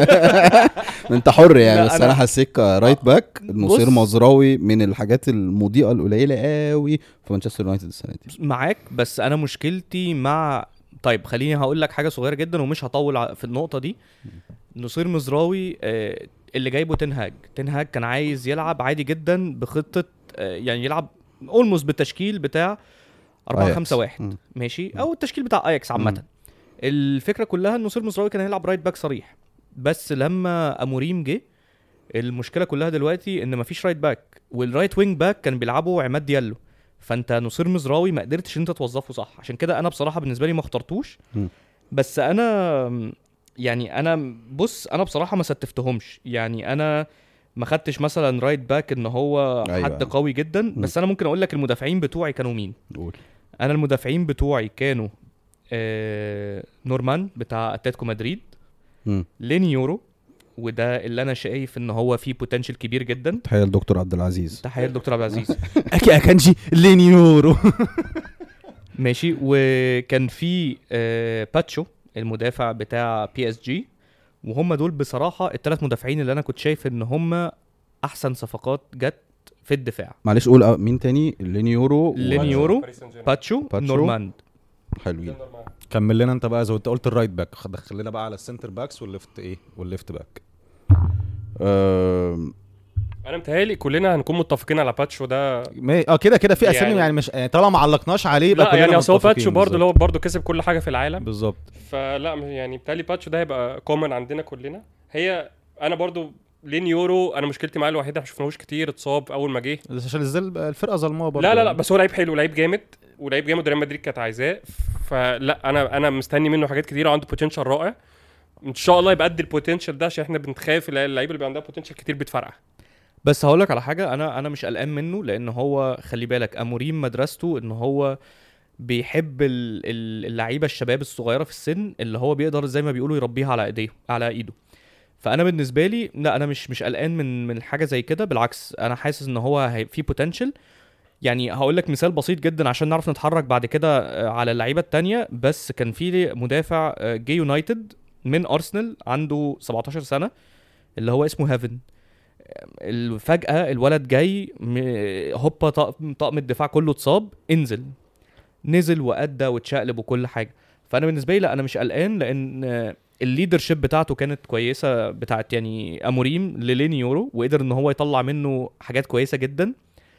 انت حر يعني لا، بس أنا- انا حسيت رايت باك نصير بص. مزراوي من الحاجات المضيئه القليله قوي في مانشستر يونايتد السنه دي معاك بس انا مشكلتي مع طيب خليني هقول لك حاجه صغيره جدا ومش هطول ع- في النقطه دي نصير مزراوي آه، اللي جايبه تنهاج تنهاج كان عايز يلعب عادي جدا بخطه آه، يعني يلعب اولموست بالتشكيل بتاع 4 أياكس. 5 1 مم. ماشي او التشكيل بتاع اياكس مم. عامه الفكره كلها ان نصير مزراوي كان هيلعب رايت باك صريح بس لما اموريم جه المشكله كلها دلوقتي ان مفيش رايت باك والرايت وينج باك كان بيلعبوا عماد ديالو فانت نصير مزراوي ما قدرتش انت توظفه صح عشان كده انا بصراحه بالنسبه لي ما اخترتوش مم. بس انا يعني انا بص انا بصراحه ما ستفتهمش يعني انا ما خدتش مثلا رايت باك ان هو أيوة. حد قوي جدا بس انا ممكن اقول لك المدافعين بتوعي كانوا مين قول انا المدافعين بتوعي كانوا آه نورمان بتاع اتلتيكو مدريد مم. ليني يورو وده اللي انا شايف ان هو فيه بوتنشال كبير جدا تحيه لدكتور عبد العزيز تحيه لدكتور عبد العزيز اكي اكانجي لينيورو ماشي وكان في آه باتشو المدافع بتاع بي اس جي وهم دول بصراحه الثلاث مدافعين اللي انا كنت شايف ان هم احسن صفقات جت في الدفاع معلش قول آه، مين تاني لينيورو لينيورو. باريس سان جيرمان. باتشو, باتشو. نورماند حلوين كمل لنا انت بقى زي ما انت قلت الرايت باك خ- دخل لنا بقى على السنتر باكس والليفت ايه والليفت باك آم، انا متهيألي كلنا هنكون متفقين على باتشو ده ما- اه كده كده في اسامي يعني- يعني مش يعني طالما ما علقناش عليه يبقى لا كلنا يعني اصل هو متفقين باتشو برضه اللي بالظبط. هو برضه كسب كل حاجه في العالم بالظبط فلا مش- يعني بالتالي باتشو ده هيبقى كومن عندنا كلنا هي انا برضو لين يورو انا مشكلتي معاه الوحيده ما شفناهوش كتير اتصاب اول ما جه بس عشان الزل الفرقه ظلماه برضه لا لا لا يعني. بس هو لعيب حلو لعيب جامد ولعيب جامد ريال مدريد كانت عايزاه فلا انا انا مستني منه حاجات كتيره وعنده بوتنشال رائع ان شاء الله يبقى قد البوتنشال ده عشان احنا بنخاف اللعيبه اللي بيبقى عندها بوتنشال كتير بتفرقع بس هقول لك على حاجه انا انا مش قلقان منه لان هو خلي بالك اموريم مدرسته ان هو بيحب ال- ال- اللعيبه الشباب الصغيره في السن اللي هو بيقدر زي ما بيقولوا يربيها على ايديه على ايده فانا بالنسبه لي لا انا مش مش قلقان من من حاجه زي كده بالعكس انا حاسس ان هو هي- في بوتنشال يعني هقول لك مثال بسيط جدا عشان نعرف نتحرك بعد كده آه، على اللعيبه التانية بس كان في مدافع آه، جه يونايتد من ارسنال عنده 17 سنه اللي هو اسمه هافن ال- فجأة الولد جاي م- هوبا طقم, طقم الدفاع كله اتصاب انزل نزل وأدى واتشقلب وكل حاجة فأنا بالنسبة لي لا أنا مش قلقان لأن آه، الليدرشيب بتاعته كانت كويسة بتاعت يعني أموريم للين يورو وقدر إن هو يطلع منه حاجات كويسة جدا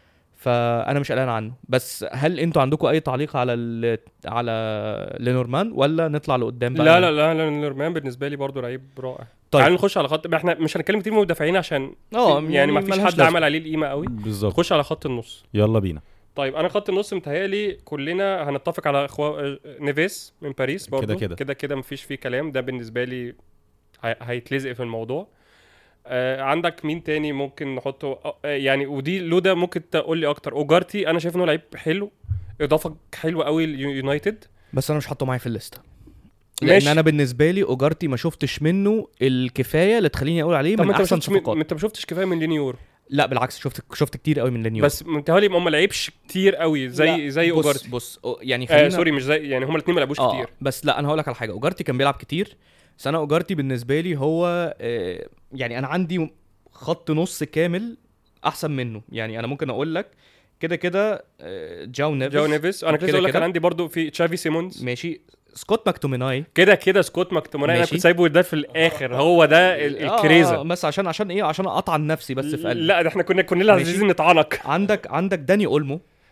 فأنا مش قلقان عنه بس هل أنتوا عندكم أي تعليق على ال... على لينورمان ولا نطلع لقدام بقى لا لا لا لا نورمان بالنسبه لي برضو لعيب رائع طيب. طيب تعال نخش على خط احنا مش هنتكلم كتير من المدافعين عشان اه يعني ما فيش ملهاش حد لازمة. عمل عليه القيمه قوي بالظبط نخش على خط النص يلا بينا طيب انا خط النص متهيألي كلنا هنتفق على خوا... نيفيس من باريس برضو كده كده. كده كده مفيش فيه كلام ده بالنسبه لي هي... هيتلزق في الموضوع آه عندك مين تاني ممكن نحطه آه يعني ودي لودا ممكن تقول لي اكتر اوجارتي انا شايف انه لعيب حلو اضافه حلوه قوي ليونايتد بس انا مش حاطه معايا في الليسته لان ماشي. انا بالنسبه لي اوجارتي ما شفتش منه الكفايه اللي تخليني اقول عليه طب من ما انت ما احسن شفتش من... صفقات ما انت ما شفتش كفايه من ليني يورو لا بالعكس شفت شفت كتير قوي من لينيو بس متهيألي ما ما لعبش كتير قوي زي لا، زي بص اوجارتي بص أو- يعني خلينا آه سوري مش زي يعني هما الاثنين ما لعبوش اه كتير بس لا انا هقول لك على حاجه اوجارتي كان بيلعب كتير بس انا اوجارتي بالنسبه لي هو آه يعني انا عندي خط نص كامل احسن منه يعني انا ممكن اقول لك كده كده آه، جاو نيفيس جاو نيفيس انا كنت كده اقول لك كده. انا عندي برضو في تشافي سيمونز ماشي سكوت ماكتوميناي كده كده سكوت ماكتوماناي انا ماشي. كنت سايبه ده في الاخر هو ده ال- الكريزه آه بس عشان عشان ايه عشان اطعن نفسي بس في قلبي لا ده احنا كنا كنا ماشي. عايزين نطعنك عندك عندك داني اولمو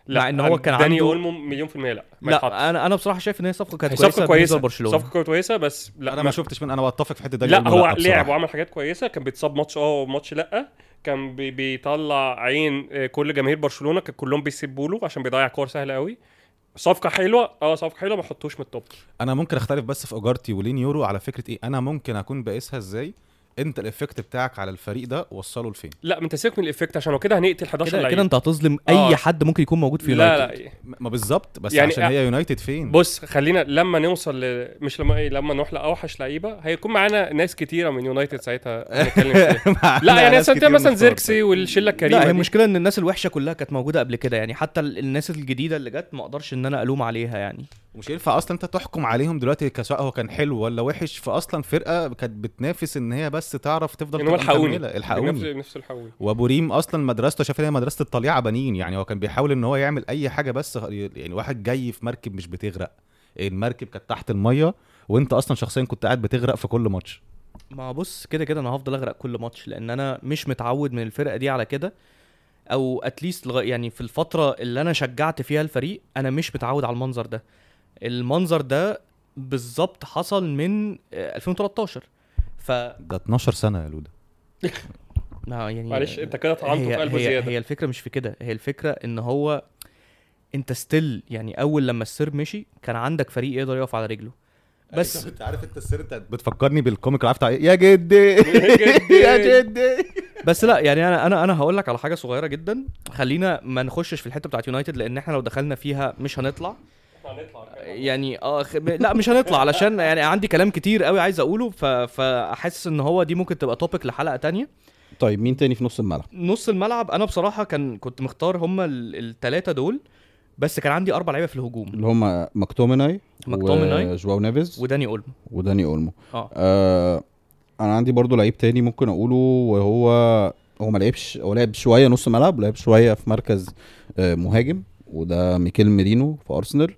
مع ان هو كان داني عنده اولمو مليون في المية لا ما يتحطش. لا انا انا بصراحه شايف ان هي صفقه كانت هي كويسه صفقة بالنسبه كويسة لبرشلونه صفقة كويسة بس لا انا ما شفتش من انا بتفق في حته ده لا أولمو هو بصراحة. لعب وعمل حاجات كويسه كان بيتصاب ماتش اه وماتش لا كان بي بيطلع عين آه، كل جماهير برشلونه كان كلهم بيسيبوا له عشان بيضيع كور سهله قوي صفقه حلوه اه صفقه حلوه ما احطوش من التوب انا ممكن اختلف بس في اجارتي ولين يورو على فكره ايه انا ممكن اكون بقيسها ازاي انت الافكت بتاعك على الفريق ده وصله لفين لا ما انت سيبك من الايفكت عشان لو كده هنقتل 11 كده لعيب كده انت هتظلم آه. اي حد ممكن يكون موجود في لا يونايتد لا م- ما بالظبط بس يعني يعني عشان هي يونايتد فين بص خلينا لما نوصل ل... مش لما ايه لما نروح لاوحش لعيبه هيكون معانا ناس كتيره من يونايتد ساعتها هنتكلم فيها لا يعني ناس مثلا كتير مثلا مختار. زيركسي والشله الكريمه لا هي دي. المشكله ان الناس الوحشه كلها كانت موجوده قبل كده يعني حتى ال- الناس الجديده اللي جت ما اقدرش ان انا الوم عليها يعني مش ينفع اصلا انت تحكم عليهم دلوقتي كسواء هو كان حلو ولا وحش فاصلا فرقه كانت بتنافس ان هي بس تعرف تفضل ان هم تبقى الحقوني مكملة. الحقوني نفس نفس الحقوني وابو ريم اصلا مدرسته شاف ان هي مدرسه الطليعه بنين يعني هو كان بيحاول ان هو يعمل اي حاجه بس يعني واحد جاي في مركب مش بتغرق المركب كانت تحت الميه وانت اصلا شخصيا كنت قاعد بتغرق في كل ماتش ما بص كده كده انا هفضل اغرق كل ماتش لان انا مش متعود من الفرقه دي على كده او اتليست يعني في الفتره اللي انا شجعت فيها الفريق انا مش متعود على المنظر ده المنظر ده بالظبط حصل من آه، 2013 ف ده 12 سنه يا لودا ما يعني معلش انت كده طعنته هي في قلبه هي, زياده هي الفكره مش في كده هي الفكره ان هو انت ستيل يعني اول لما السير مشي كان عندك فريق يقدر يقف على رجله بس انت عارف انت السر انت بتفكرني بالكوميك اللي عارف بتاع إيه؟ يا جدي جدي. يا جدي بس لا يعني انا انا انا هقول لك على حاجه صغيره جدا خلينا ما نخشش في الحته بتاعت يونايتد لان احنا لو دخلنا فيها مش هنطلع يعني اه خ... لا مش هنطلع علشان يعني عندي كلام كتير قوي عايز اقوله ف... فاحس ان هو دي ممكن تبقى توبيك لحلقه تانية طيب مين تاني في نص الملعب نص الملعب انا بصراحه كان كنت مختار هما الثلاثه دول بس كان عندي اربع لعيبه في الهجوم اللي هم ماكتوميناي ماكتوميناي وجواو نيفيز وداني اولمو وداني اولمو اه آه انا عندي برضو لعيب تاني ممكن اقوله وهو هو ما لعبش هو لعب شويه نص ملعب لعب شويه في مركز آه مهاجم وده ميكيل ميرينو في ارسنال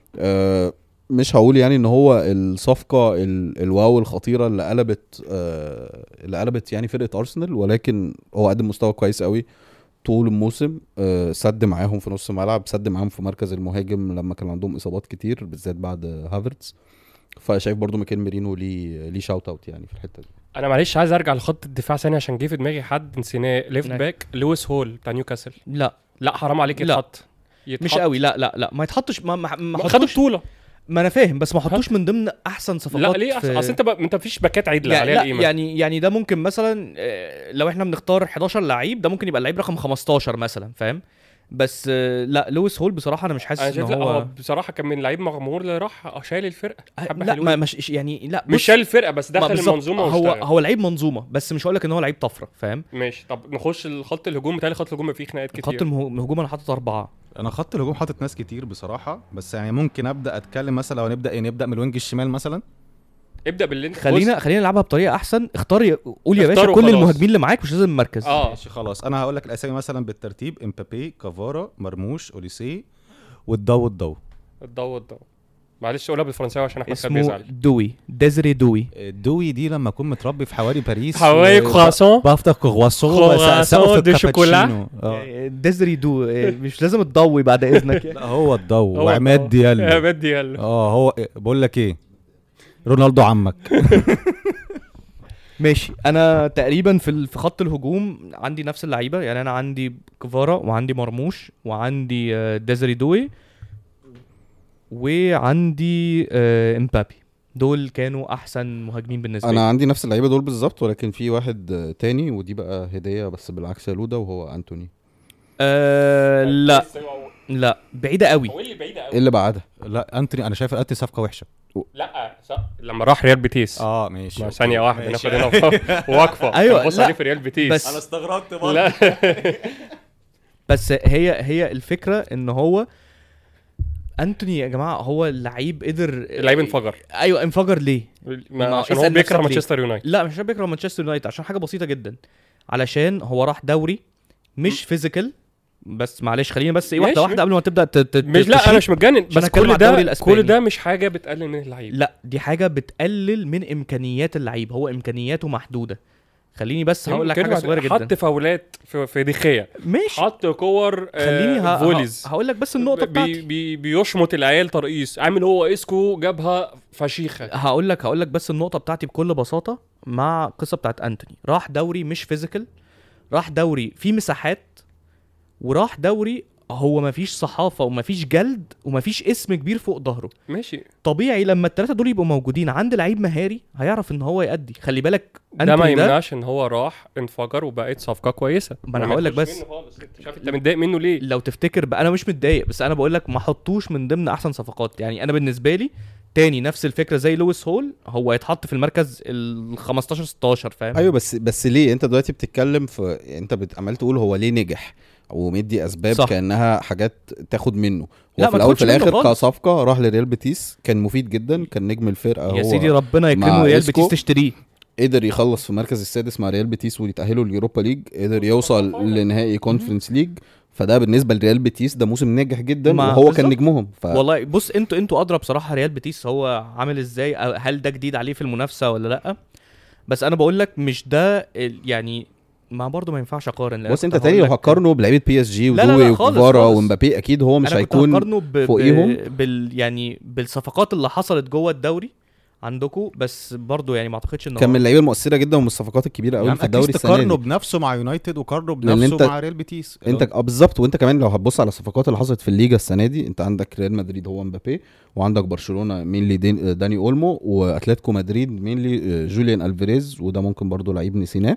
آه مش هقول يعني ان هو الصفقه ال- الواو الخطيره اللي قلبت آه اللي قلبت يعني فرقه ارسنال ولكن هو قدم مستوى كويس قوي طول الموسم آه سد معاهم في نص الملعب سد معاهم في مركز المهاجم لما كان عندهم اصابات كتير بالذات بعد هافرتز فشايف برضو ميكيل ميرينو ليه ليه شاوت اوت يعني في الحته دي انا معلش عايز ارجع لخط الدفاع ثانيه عشان جه في دماغي حد نسيناه ليفت نعم. باك لويس هول بتاع نيوكاسل لا لا حرام عليك لا. يتحط يتحط. مش قوي لا لا لا ما يتحطش ما ما, ما ما خد حطوش بطوله ما انا فاهم بس ما حطوش من ضمن احسن صفقات لا ليه في- اصل أصل انت ب... انت مفيش باكات عدله يعني عليها لا القيمه يعني يعني ده ممكن مثلا آه، لو احنا بنختار 11 لعيب ده ممكن يبقى اللعيب رقم 15 مثلا فاهم بس آه، لا لويس هول بصراحه انا مش انا حاسس ان شايف لا هو هو بصراحه كان من لعيب مغمور اللي راح شايل الفرقه حبة لا حلوين. ما مش يعني لا مش بص، شايل الفرقه بس ما دخل بالظبط، المنظومه هو واشتغل. هو لعيب منظومه بس مش هقول لك ان هو لعيب طفره فاهم ماشي طب نخش لخط الهجوم بتاعي خط الهجوم فيه خناقات كتير خط المه- الهجوم انا حاطط اربعه انا خط الهجوم حاطط ناس كتير بصراحه بس يعني ممكن ابدا اتكلم مثلا لو نبدا إيه نبدا من الوينج الشمال مثلا ابدا باللي انت خلينا خلينا نلعبها بطريقه احسن اختار يا- قول يا باشا اختاروا كل خلاص. المهاجمين اللي معاك مش لازم مركز اه ماشي خلاص انا هقول لك الاسامي مثلا بالترتيب امبابي كافارا مرموش اوليسي والضو الضو الضوء الضوء معلش قولها بالفرنساوي عشان احمد خالد اسمه بيزعل دوي ديزري دوي الدوي دي لما اكون متربي في حواري باريس حواي و- كرواسون بفطر كرواسون كرواسون وسقف دي شوكولا. الكابتشينو. آه. ديزري دو آه، مش لازم تضوي بعد اذنك لا هو الضو هو وعماد الضوء. ديالو عماد ديالو اه هو بقول لك ايه رونالدو عمك ماشي انا تقريبا في ال- في خط الهجوم عندي نفس اللعيبه يعني انا عندي كفارا وعندي مرموش وعندي آه، ديزري دوي وعندي آه، امبابي دول كانوا احسن مهاجمين بالنسبه انا لي عندي نفس اللعيبه دول بالظبط ولكن في واحد آه، تاني ودي بقى هديه بس بالعكس يا لودا وهو انتوني أه لا لا بعيده قوي هو اللي بعيده ايه قوي اللي بعدها لا انتوني انا شايف انتوني صفقه وحشه لا صح. لما راح ريال بيتيس اه ماشي ما ثانيه واحده ناخد هنا وقفه أيوة، بص لا، عليه في ريال بيتيس بس- استغربت لا بس هي هي الفكره ان هو انتوني يا جماعه هو اللعيب قدر اللعيب انفجر ايوه انفجر ليه ما ما عشان هو اسأل بيكره نفسك ليه؟ مانشستر يونايتد لا مش عشان بيكره مانشستر يونايتد عشان حاجه بسيطه جدا علشان هو راح دوري مش فيزيكال بس معلش خلينا بس ايه واحده ماشي، واحده قبل ما تبدا ت- ت- مش لا تشيل. انا مش متجنن أنا بس هتكلم كل على الدوري ده الأسباني. كل ده مش حاجه بتقلل من اللعيب لا دي حاجه بتقلل من امكانيات اللعيب هو امكانياته محدوده خليني بس هقول لك كيركي حاجه بعد- صغيره حط جدا فاولات في, في دخيه ماشي حط كور آه، خليني ه... فوليز ه... هقول لك بس النقطه بي بتاعتي بي بيشمط العيال ترقيص عامل هو اسكو جابها فشيخه هقول لك هقول لك بس النقطه بتاعتي بكل بساطه مع القصه بتاعت انتوني راح دوري مش فيزيكال راح دوري فيه مساحات وراح دوري هو مفيش صحافه ومفيش جلد ومفيش اسم كبير فوق ظهره ماشي طبيعي لما الثلاثه دول يبقوا موجودين عند لعيب مهاري هيعرف ان هو يأدي خلي بالك ده ما أنتوني يمنعش ان هو راح انفجر وبقت صفقه كويسه ما أنا ما هقول لك يخش بس- منه خالص. انت مش عارف انت متضايق منه ليه لو تفتكر بقى انا مش متضايق بس انا بقول لك ما حطوش من ضمن احسن صفقات يعني انا بالنسبه لي تاني نفس الفكره زي لويس هول هو يتحط في المركز ال 15 16 فاهم ايوه بس بس ليه انت دلوقتي بتتكلم في انت بت- عمال تقول هو ليه نجح ومدي اسباب صح. صح. كانها حاجات تاخد منه لا، هو ما في الاول في تاخدش منه الاخر خالص. كصفقه راح لريال بيتيس كان مفيد جدا كان نجم الفرقه يا هو سيدي ربنا يكرمه مع ريال إسكو. بيتيس تشتريه قدر يخلص في المركز السادس مع ريال بيتيس ويتاهلوا اليوروبا ليج قدر يوصل لنهائي كونفرنس ليج فده بالنسبه لريال بيتيس ده موسم ناجح جدا ما وهو كان بالظبط. نجمهم ف... والله بص انتوا انتوا ادرى بصراحه ريال بيتيس هو عامل ازاي أو هل ده جديد عليه في المنافسه ولا لا بس انا بقول لك مش ده ال- يعني ما برضه ما ينفعش اقارن لأن بص كنت انت هقول تاني لو لك- هتقارنه بلعيبه بي اس جي لا لا لا ودوي خالص وكفارا خالص. ومبابي اكيد هو مش انا كنت هيكون هقارنه ب... فوقيهم. ب... بال يعني بالصفقات اللي حصلت جوه الدوري عندكم بس برضه يعني ما اعتقدش ان كان هو من اللعيبه المؤثره جدا ومن الصفقات الكبيره قوي يعني في الدوري أكيد السنه تقارنه دي بنفسه مع يونايتد وقارنه لأن بنفسه أنت- مع ريال بيتيس انت اه بالظبط وانت كمان لو هتبص على الصفقات اللي حصلت في الليجا السنه دي انت عندك ريال مدريد هو مبابي وعندك برشلونه مينلي دين داني اولمو واتلتيكو مدريد مينلي جوليان الفيريز وده ممكن برضو لعيب نسيناه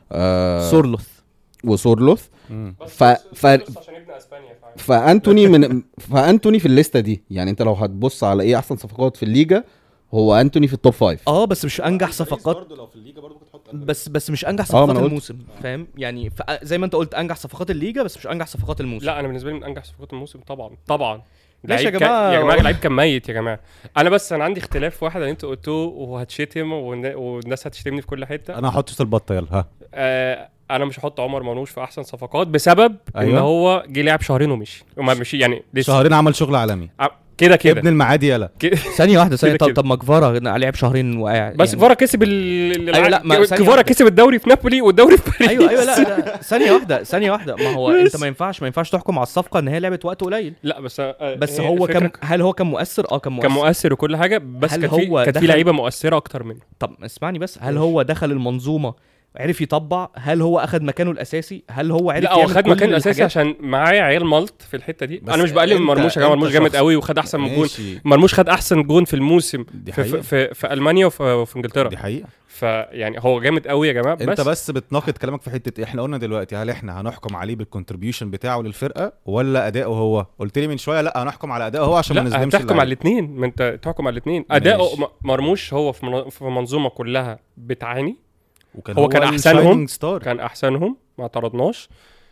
آه سورلوث وسورلوث مم. ف- ف- عشان ابن اسبانيا فاهم فانتوني من فانتوني في الليسته دي يعني انت لو هتبص على ايه احسن صفقات في الليجا هو انتوني في التوب فايف اه بس مش انجح صفقات برضه لو في الليجا برضه كنت تحط بس بس مش انجح اه، ما صفقات أنا قلت. الموسم فاهم يعني ف... زي ما انت قلت انجح صفقات الليجا بس مش انجح صفقات الموسم لا انا بالنسبه لي من انجح صفقات الموسم طبعا طبعا ماشي يا لعيب كان- جماعة. يا جماعه لعيب كان ميت يا جماعه انا بس انا عندي اختلاف واحد اللي انتوا قلتوه وهتشتم والن- والناس هتشتمني في كل حته انا هحط شوط البطه يلا ها آه انا مش هحط عمر مرموش في احسن صفقات بسبب ان أيوة. هو جه لعب شهرين ومشي وما مشي يعني لسه شهرين عمل شغل عالمي ع- كده كده ابن المعادي يلا ثانيه واحده ثانيه كده طب كده. طب ما كفارا لعب شهرين وقاعد بس يعني. كفارا كسب ال أيوة، لا، ما- ثانية كفارا واحدة. كسب الدوري في نابولي والدوري في باريس ايوه ايوه لا لا ثانيه واحده ثانيه واحده ما هو بس. انت ما ينفعش ما ينفعش تحكم على الصفقه ان هي لعبت وقت قليل لا بس آه، بس هي هو الفكرة كان هل هو كان مؤثر اه كان مؤثر كان مؤثر وكل حاجه بس هل كان في هو كانت في دخل- لعيبه مؤثره اكتر منه طب اسمعني بس هل ماشي. هو دخل المنظومه عرف يطبع هل هو اخد مكانه الاساسي هل هو عرف لا هو يعمل خد كل مكان اساسي الحاجات؟ عشان معايا عيال مالت في الحته دي بس انا مش بقلل من أنت- مرموش يا جماعه أنت مرموش جامد شخص- قوي وخد احسن من جون ماشي مرموش خد احسن جون في الموسم دي في, في, حقيقة في, في المانيا وفي, وفي انجلترا دي حقيقة فيعني هو جامد قوي يا جماعه بس, انت بس بتناقض كلامك في حته إيه؟ احنا قلنا دلوقتي هل احنا هنحكم عليه بالكونتريبيوشن بتاعه للفرقه ولا اداؤه هو قلت لي من شويه لا هنحكم على اداؤه هو عشان ما لا نظلمش هتحكم على اللعيبة. الاثنين ما انت تحكم على الاثنين اداؤه ماشي. م- مرموش هو في من- في منظومه كلها بتعاني وكان هو كان أحسنهم. الshining ستار كان احسنهم ما اعترضناش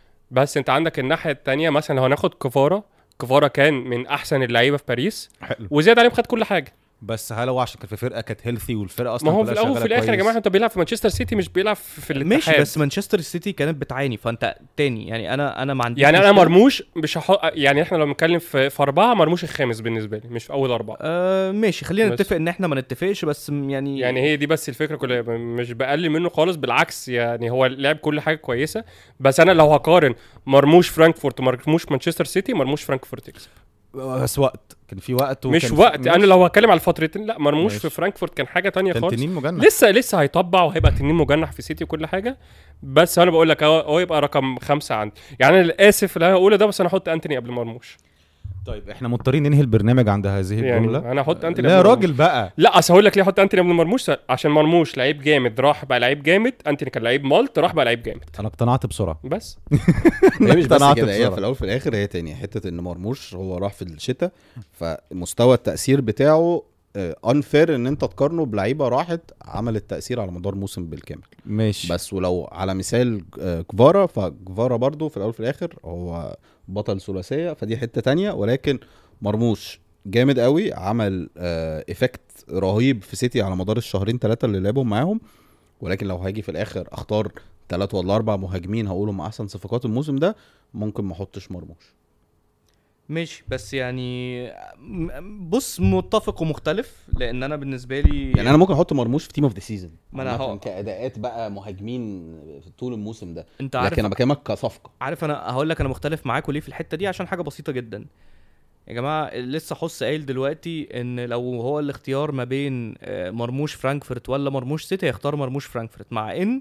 بس انت عندك الناحيه الثانيه مثلا لو هناخد كفاره كفاره كان من احسن اللعيبه في باريس حلو وزياد عليهم خد كل حاجه بس هل هو عشان كان في فرقه كانت هيلثي والفرقه اصلا ما هو في كلها الاول وفي شغالة الاخر يا كويس؟ جماعه انت بيلعب في مانشستر سيتي مش بيلعب في في الاتحاد ماشي بس مانشستر سيتي كانت بتعاني فانت تاني يعني انا انا ما عنديش يعني انا مشكلة. مرموش مش هحط يعني احنا لو بنتكلم في, في اربعه مرموش الخامس بالنسبه لي مش في اول اربعه آه ماشي خلينا بس. نتفق ان احنا ما نتفقش بس م- يعني يعني هي دي بس الفكره كلها م- مش بقلل منه خالص بالعكس يعني هو لعب كل حاجه كويسه بس انا لو هقارن مرموش فرانكفورت ومرموش مانشستر سيتي مرموش فرانكفورت يكسب بس وقت كان في وقت مش وكان وقت في... انا لو هتكلم على الفترتين لا مرموش ماشي. في فرانكفورت كان حاجه تانية كان خالص تنين مجنح لسه لسه هيطبع وهيبقى تنين مجنح في سيتي وكل حاجه بس انا بقول لك هو هو يبقى رقم خمسه عندي يعني انا اسف اللي انا هقوله ده بس انا هحط انتوني قبل مرموش طيب احنا مضطرين ننهي البرنامج عند هذه يعني الجمله انا هحط انتوني لا يا قبل راجل مرموش. بقى لا اصل هقول لك ليه احط انتوني قبل مرموش عشان مرموش لعيب جامد راح بقى لعيب جامد انتوني كان لعيب مالت راح بقى لعيب جامد انا اقتنعت بسرعه بس هي مش بس اقتنعت كده هي بسرعة. في الاول وفي الاخر هي تاني حته ان مرموش هو راح في الشتاء فمستوى التاثير بتاعه انفير ان انت تقارنه بلعيبه راحت عملت تاثير على مدار موسم بالكامل ماشي بس ولو على مثال آه، كفارا فكفارا برضو في الاول وفي الاخر هو بطل ثلاثيه فدي حته تانية ولكن مرموش جامد قوي عمل آه، ايفكت رهيب في سيتي على مدار الشهرين ثلاثه اللي لعبهم معاهم ولكن لو هاجي في الاخر اختار ثلاثة ولا اربع مهاجمين هقولهم احسن صفقات الموسم ده ممكن ما احطش مرموش ماشي بس يعني م- بص متفق ومختلف لان انا بالنسبه لي يعني انا ممكن احط مرموش في تيم اوف ذا سيزون ما أنا هو- كاداءات بقى مهاجمين في طول الموسم ده انت عارف لكن انا بكلمك كصفقه عارف انا هقول لك انا مختلف معاكوا ليه في الحته دي عشان حاجه بسيطه جدا يا جماعه لسه حس قايل دلوقتي ان لو هو الاختيار ما بين آه، مرموش فرانكفورت ولا مرموش سيتي هيختار مرموش فرانكفورت مع ان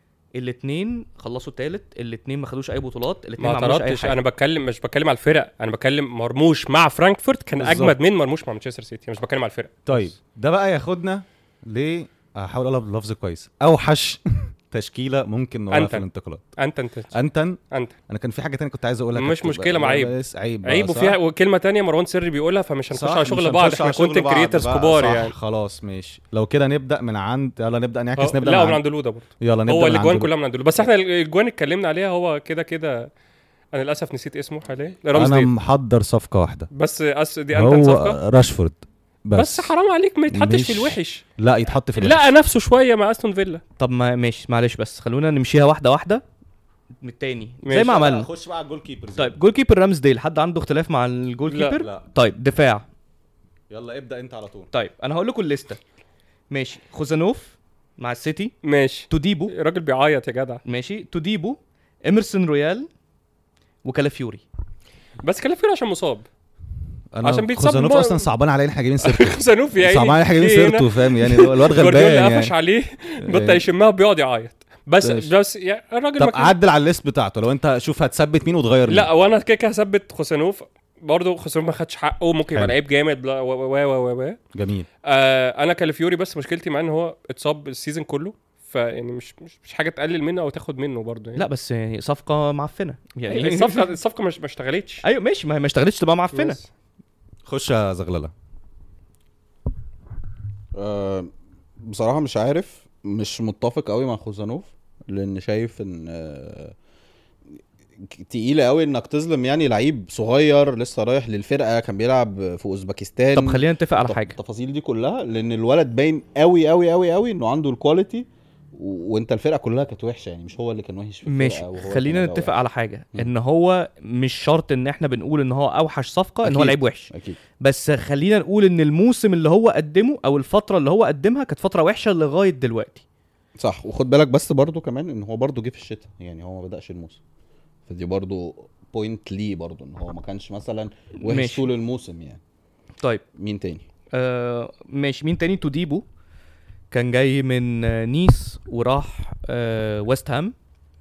الاثنين خلصوا التالت الاثنين ما خدوش اي بطولات الاثنين ما ما عملوش اي اعترضتش حاجه انا بتكلم مش بتكلم على الفرق انا بتكلم مرموش مع فرانكفورت كان بالظبط. اجمد من مرموش مع مانشستر سيتي مش بتكلم على الفرق طيب ده بقى ياخدنا ل هحاول اقولها بلفظ كويس اوحش تشكيله ممكن نقولها في أنتن. الانتقالات انت انت انتن انت انا كان في حاجه تانية كنت عايز اقولها مش كانت مشكلة بقى- مع عيب. بس عيب بقى، عيب صح؟ وفيها وكلمه تانية مروان سري بيقولها فمش هنخش صح، على مش شغل هنخش بعض على احنا شغل كونتنت بعض كريترز بقى، كبار صح، يعني خلاص ماشي لو كده نبدا من عند يلا نبدا نعكس أه، نبدا لا من من عند عند لودا برضه يلا نبدا هو من الاجوان عند كلها من عند لودا بس احنا الاجوان اتكلمنا عليها هو كده كده انا للاسف نسيت اسمه حاليا رامز انا ديل محضر صفقه واحده بس أس دي انت صفقه هو راشفورد بس, بس حرام عليك ما يتحطش في مش- الوحش لا يتحط في الوحش. لقى نفسه شويه مع استون فيلا طب ما ماشي معلش بس خلونا نمشيها واحده واحده من التاني زي ماشي. ما عملنا خش بقى على الجول كيبر طيب جول كيبر رامز ديل حد عنده اختلاف مع الجول لا، كيبر لا طيب دفاع يلا ابدا انت على طول طيب انا هقول لكم الليسته ماشي خوزانوف مع السيتي ماشي توديبو الراجل بيعيط يا جدع ماشي توديبو اميرسون رويال وكالافيوري بس كلافير عشان مصاب انا عشان بيتصاب خوزانوف بم- اصلا صعبان عليا ان احنا جايبين سيرته سانوف يا عيني صعبان عليا ان احنا جايبين جه هنا، سيرته فاهم يعني الواد غلبان جوارديولا قفش يعني عليه بطل يشمها وبيقعد يعيط بس ماشي. بس يا الراجل طب ما كان- عدل على الليست بتاعته لو انت شوف هتثبت مين وتغير مين لا وانا كده كده هثبت خوسانوف برضه خوسانوف ما خدش حقه ممكن يبقى حلو. لعيب جامد بلا- و و و و و جميل آه انا كالفيوري بس مشكلتي معاه ان هو اتصاب السيزون كله فيعني مش مش مش حاجه تقلل منه او تاخد منه برضه يعني لا بس يعني صفقه معفنه يعني الصفقه الصفقه مش ما اشتغلتش ايوه ماشي ما هي ما اشتغلتش تبقى معفنه بس. خش يا زغلله أه بصراحه مش عارف مش متفق قوي مع خوزانوف لان شايف ان أه تقيله قوي انك تظلم يعني لعيب صغير لسه رايح للفرقه كان بيلعب في اوزبكستان طب خلينا نتفق على التف- حاجه التفاصيل دي كلها لان الولد باين قوي قوي قوي قوي انه عنده الكواليتي و... وانت الفرقه كلها كانت وحشه يعني مش هو اللي كان وحش في الفرقه ماشي وهو خلينا كان نتفق وحش. على حاجه مم. ان هو مش شرط ان احنا بنقول ان هو اوحش صفقه ان هو أكيد. لعيب وحش اكيد بس خلينا نقول ان الموسم اللي هو قدمه او الفتره اللي هو قدمها كانت فتره وحشه لغايه دلوقتي صح وخد بالك بس برضو كمان ان هو برضو جه في الشتاء يعني هو ما بداش الموسم فدي برضو بوينت ليه برضو ان هو ما كانش مثلا وحش ماشي. طول الموسم يعني طيب مين تاني آه ماشي مين تاني توديبو كان جاي من آه، نيس وراح آه ويست هام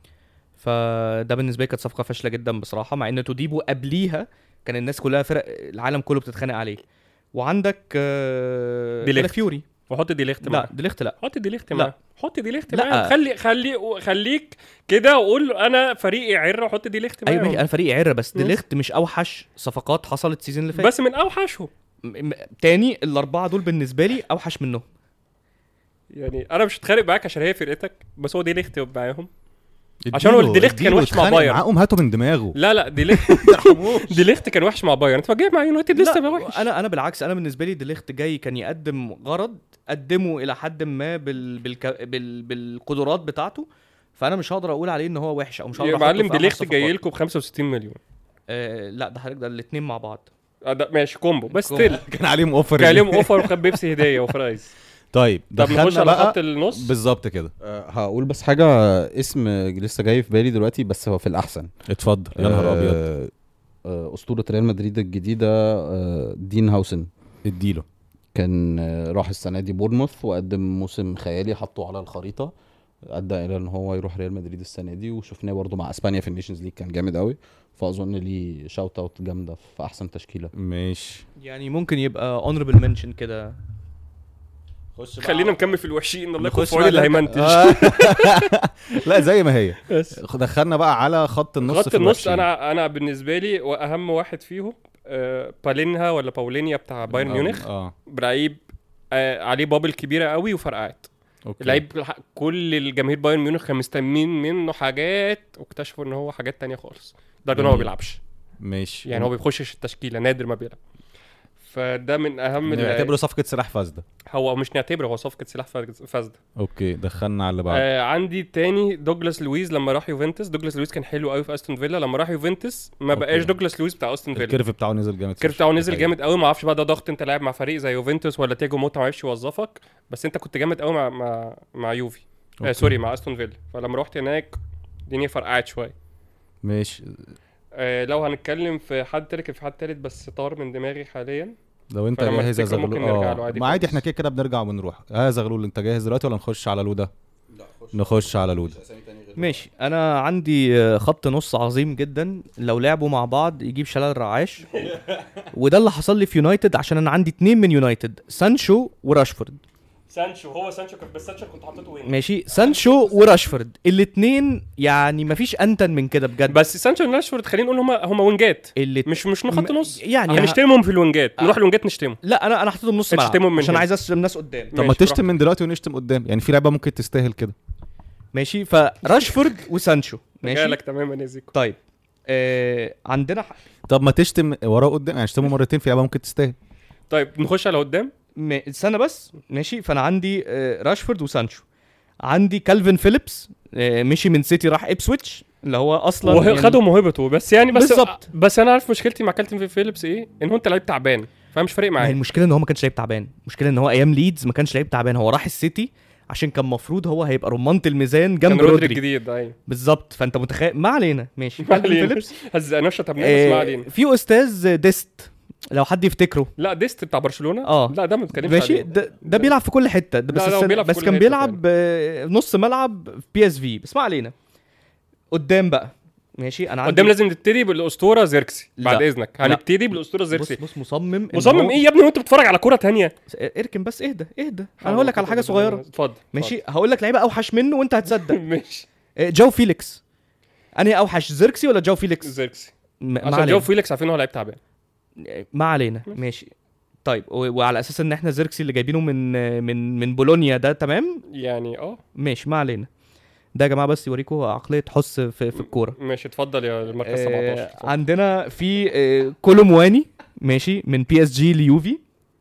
فده بالنسبه لي كانت صفقه فاشله جدا بصراحه مع ان توديبو قبليها كان الناس كلها فرق العالم كله بتتخانق عليه وعندك آه دي ليخت. كالافيوري حط دي ليخت لا معاه ديليخت لا حط دي ليخت لا. معاه حط دي ليخت لا. معاه خلي خلي خليك كده وقول انا فريقي عره وحط دي ليخت معاه ايوه ماشي انا فريقي عره بس مم. ديليخت مش اوحش صفقات حصلت السيزون اللي فات بس من اوحشهم م- م- تاني الاربعه دول بالنسبه لي اوحش منهم يعني انا مش هتخانق معاك عشان هي فرقتك بس هو دي ليخت معاهم عشان هو دي ليخت كان وحش مع بايرن. معاهم هاتوا من دماغه لا لا دي ليخت دي ليخت كان وحش مع بايرن انت جاي مع يونايتد لسه بقى وحش انا انا بالعكس انا بالنسبه لي ديليخت جاي كان يقدم غرض قدمه الى حد ما بال... بالك... بال... بالقدرات بتاعته فانا مش هقدر اقول عليه ان هو وحش او مش هقدر يا أحطه معلم في دي أحد ليخت جاي صفقات. لكم ب 65 مليون آه لا ده حضرتك ده الاثنين مع بعض آه ده ماشي كومبو بس كومبو. ستيل كان عليهم اوفر كان عليهم اوفر وخد بيبسي هديه وفرايز طيب طب نخش دخلنا على بقى خط النص بالظبط كده أه هقول بس حاجه اسم لسه جاي في بالي دلوقتي بس هو في الاحسن اتفضل يا نهار ابيض أه آه، اسطوره ريال مدريد الجديده أه دين هاوسن اديله كان آه، راح السنه دي بورنموث وقدم موسم خيالي حطه على الخريطه ادى الى ان هو يروح ريال مدريد السنه دي وشفناه برضو مع اسبانيا في النيشنز ليج كان جامد قوي فاظن ليه شاوت اوت جامده في احسن تشكيله ماشي يعني ممكن يبقى اونربل منشن كده خش خلينا نكمل في الوحشين الله يكون نخش في عون اللي بقى- هيمنتج آه. لا زي ما هي بس دخلنا بقى على خط النص خط في النص الوحشين. انا انا بالنسبه لي واهم واحد فيهم آه بالينها ولا باولينيا بتاع بايرن آه، ميونخ اه لعيب آه عليه بابل كبيره قوي وفرقعت اوكي لعيب الح- كل الجماهير بايرن ميونخ كانوا مستنيين منه حاجات واكتشفوا ان هو حاجات تانية خالص لدرجه ان هو ما جميل. بيلعبش ماشي يعني هو بيخشش التشكيله نادر ما بيلعب فده من اهم ال- نعتبره صفقه سلاح فاسده هو مش نعتبره هو صفقه سلاح فاز- فاسده اوكي دخلنا على اللي بعده آه عندي تاني دوجلاس لويز لما راح يوفنتوس دوجلاس لويز كان حلو قوي في استون فيلا لما راح يوفنتوس ما أوكي. بقاش دوجلاس لويز بتاع استون فيلا الكيرف بتاعه نزل جامد الكيرف فشخ. بتاعه نزل حقيقي. جامد قوي ما اعرفش بقى ده ضغط انت لاعب مع فريق زي يوفنتوس ولا تياجو موتا ما عرفش يوظفك بس انت كنت جامد قوي مع مع مع يوفي آه أوكي. سوري مع استون فيلا فلما رحت هناك الدنيا فرقعت شويه ماشي آه لو هنتكلم في حد تالت كان في حد تالت بس طار من دماغي حاليا لو انت فلما جاهز يا تفتكر زغلول ممكن نرجع له اه عادي ما عادي خالص. احنا كده كده بنرجع ونروح اه يا زغلول انت جاهز دلوقتي ولا نخش على لوده نخش على لوده ماشي انا عندي آه، خط نص عظيم جدا لو لعبوا مع بعض يجيب شلال رعاش وده اللي حصل لي في يونايتد عشان انا عندي اتنين من يونايتد سانشو وراشفورد سانشو هو سانشو كان بس سانشو كنت حطيته وين ماشي سانشو وراشفورد الاتنين يعني مفيش انتن من كده بجد بس سانشو وراشفورد خلينا نقول هما هما وينجات الات... مش مش خط م- نص يعني هنشتمهم في الوينجات نروح الوينجات نشتمهم لا انا انا حطيتهم نص ملعب تشتمهم من عشان هنا. عايز اشتم الناس قدام طب ما ماشي، تشتم من دلوقتي ونشتم قدام يعني في لعبه ممكن تستاهل كده ماشي فراشفورد وسانشو ماشي جالك تماما يا زيكو طيب آه عندنا ح... طب ما تشتم وراه قدام يعني اشتمه مرتين في لعبه ممكن تستاهل طيب نخش على قدام م... استنى بس ماشي فانا عندي آه راشفورد وسانشو عندي كالفين فيليبس آه مشي من سيتي راح ابسويتش اللي هو اصلا وخدوا موهبته بس يعني بس بالظبط. بس انا عارف مشكلتي مع كالتن في فيليبس ايه ان هو انت لعيب تعبان فمش فارق ما هي معايا المشكله ان هو ما كانش لعيب تعبان المشكله ان هو ايام ليدز ما كانش لعيب تعبان هو راح السيتي عشان كان مفروض هو هيبقى رمانه الميزان كان جنب رودري رودري الجديد ايوه بالظبط فانت متخيل ما علينا ماشي ما كالفين علينا فيليبس هزقناه شتمناه بس ما آه علينا في استاذ ديست لو حد يفتكره لا ديست بتاع برشلونه اه. لا ده ما بتكلمش ماشي عليه ده, ده بيلعب في كل حته ده بس, لا، لا، هو السنة بيلعب في بس كل كان حتة بيلعب آه، نص ملعب في بي اس في بس ما علينا قدام بقى ماشي انا عندي قدام لازم نبتدي بالاسطوره زيركسي بعد لا. اذنك لا. هنبتدي بالاسطوره بص زيركسي بص مصمم إن مصمم هو- ايه يا ابني وانت بتتفرج على كوره تانية اركن بس اهدى اهدى انا هقول لك على حاجه صغيره اتفضل ماشي هقول لك لعيبه اوحش منه وانت هتصدق ماشي آه، جو فيليكس انهي اوحش زيركسي ولا جو فيليكس زيركسي م- ما عشان علينا جو فيليكس عارفين هو لعيب تعبان ما علينا ماشي طيب و- وعلى اساس ان احنا زيركسي اللي جايبينه من آه، من من بولونيا ده تمام يعني اه ماشي ما علينا ده يا جماعه بس يوريكم عقليه حس في, في الكوره ماشي اتفضل يا المركز آه 17 اتفضل. عندنا في آه كولومواني ماشي من بي اس جي ليوفي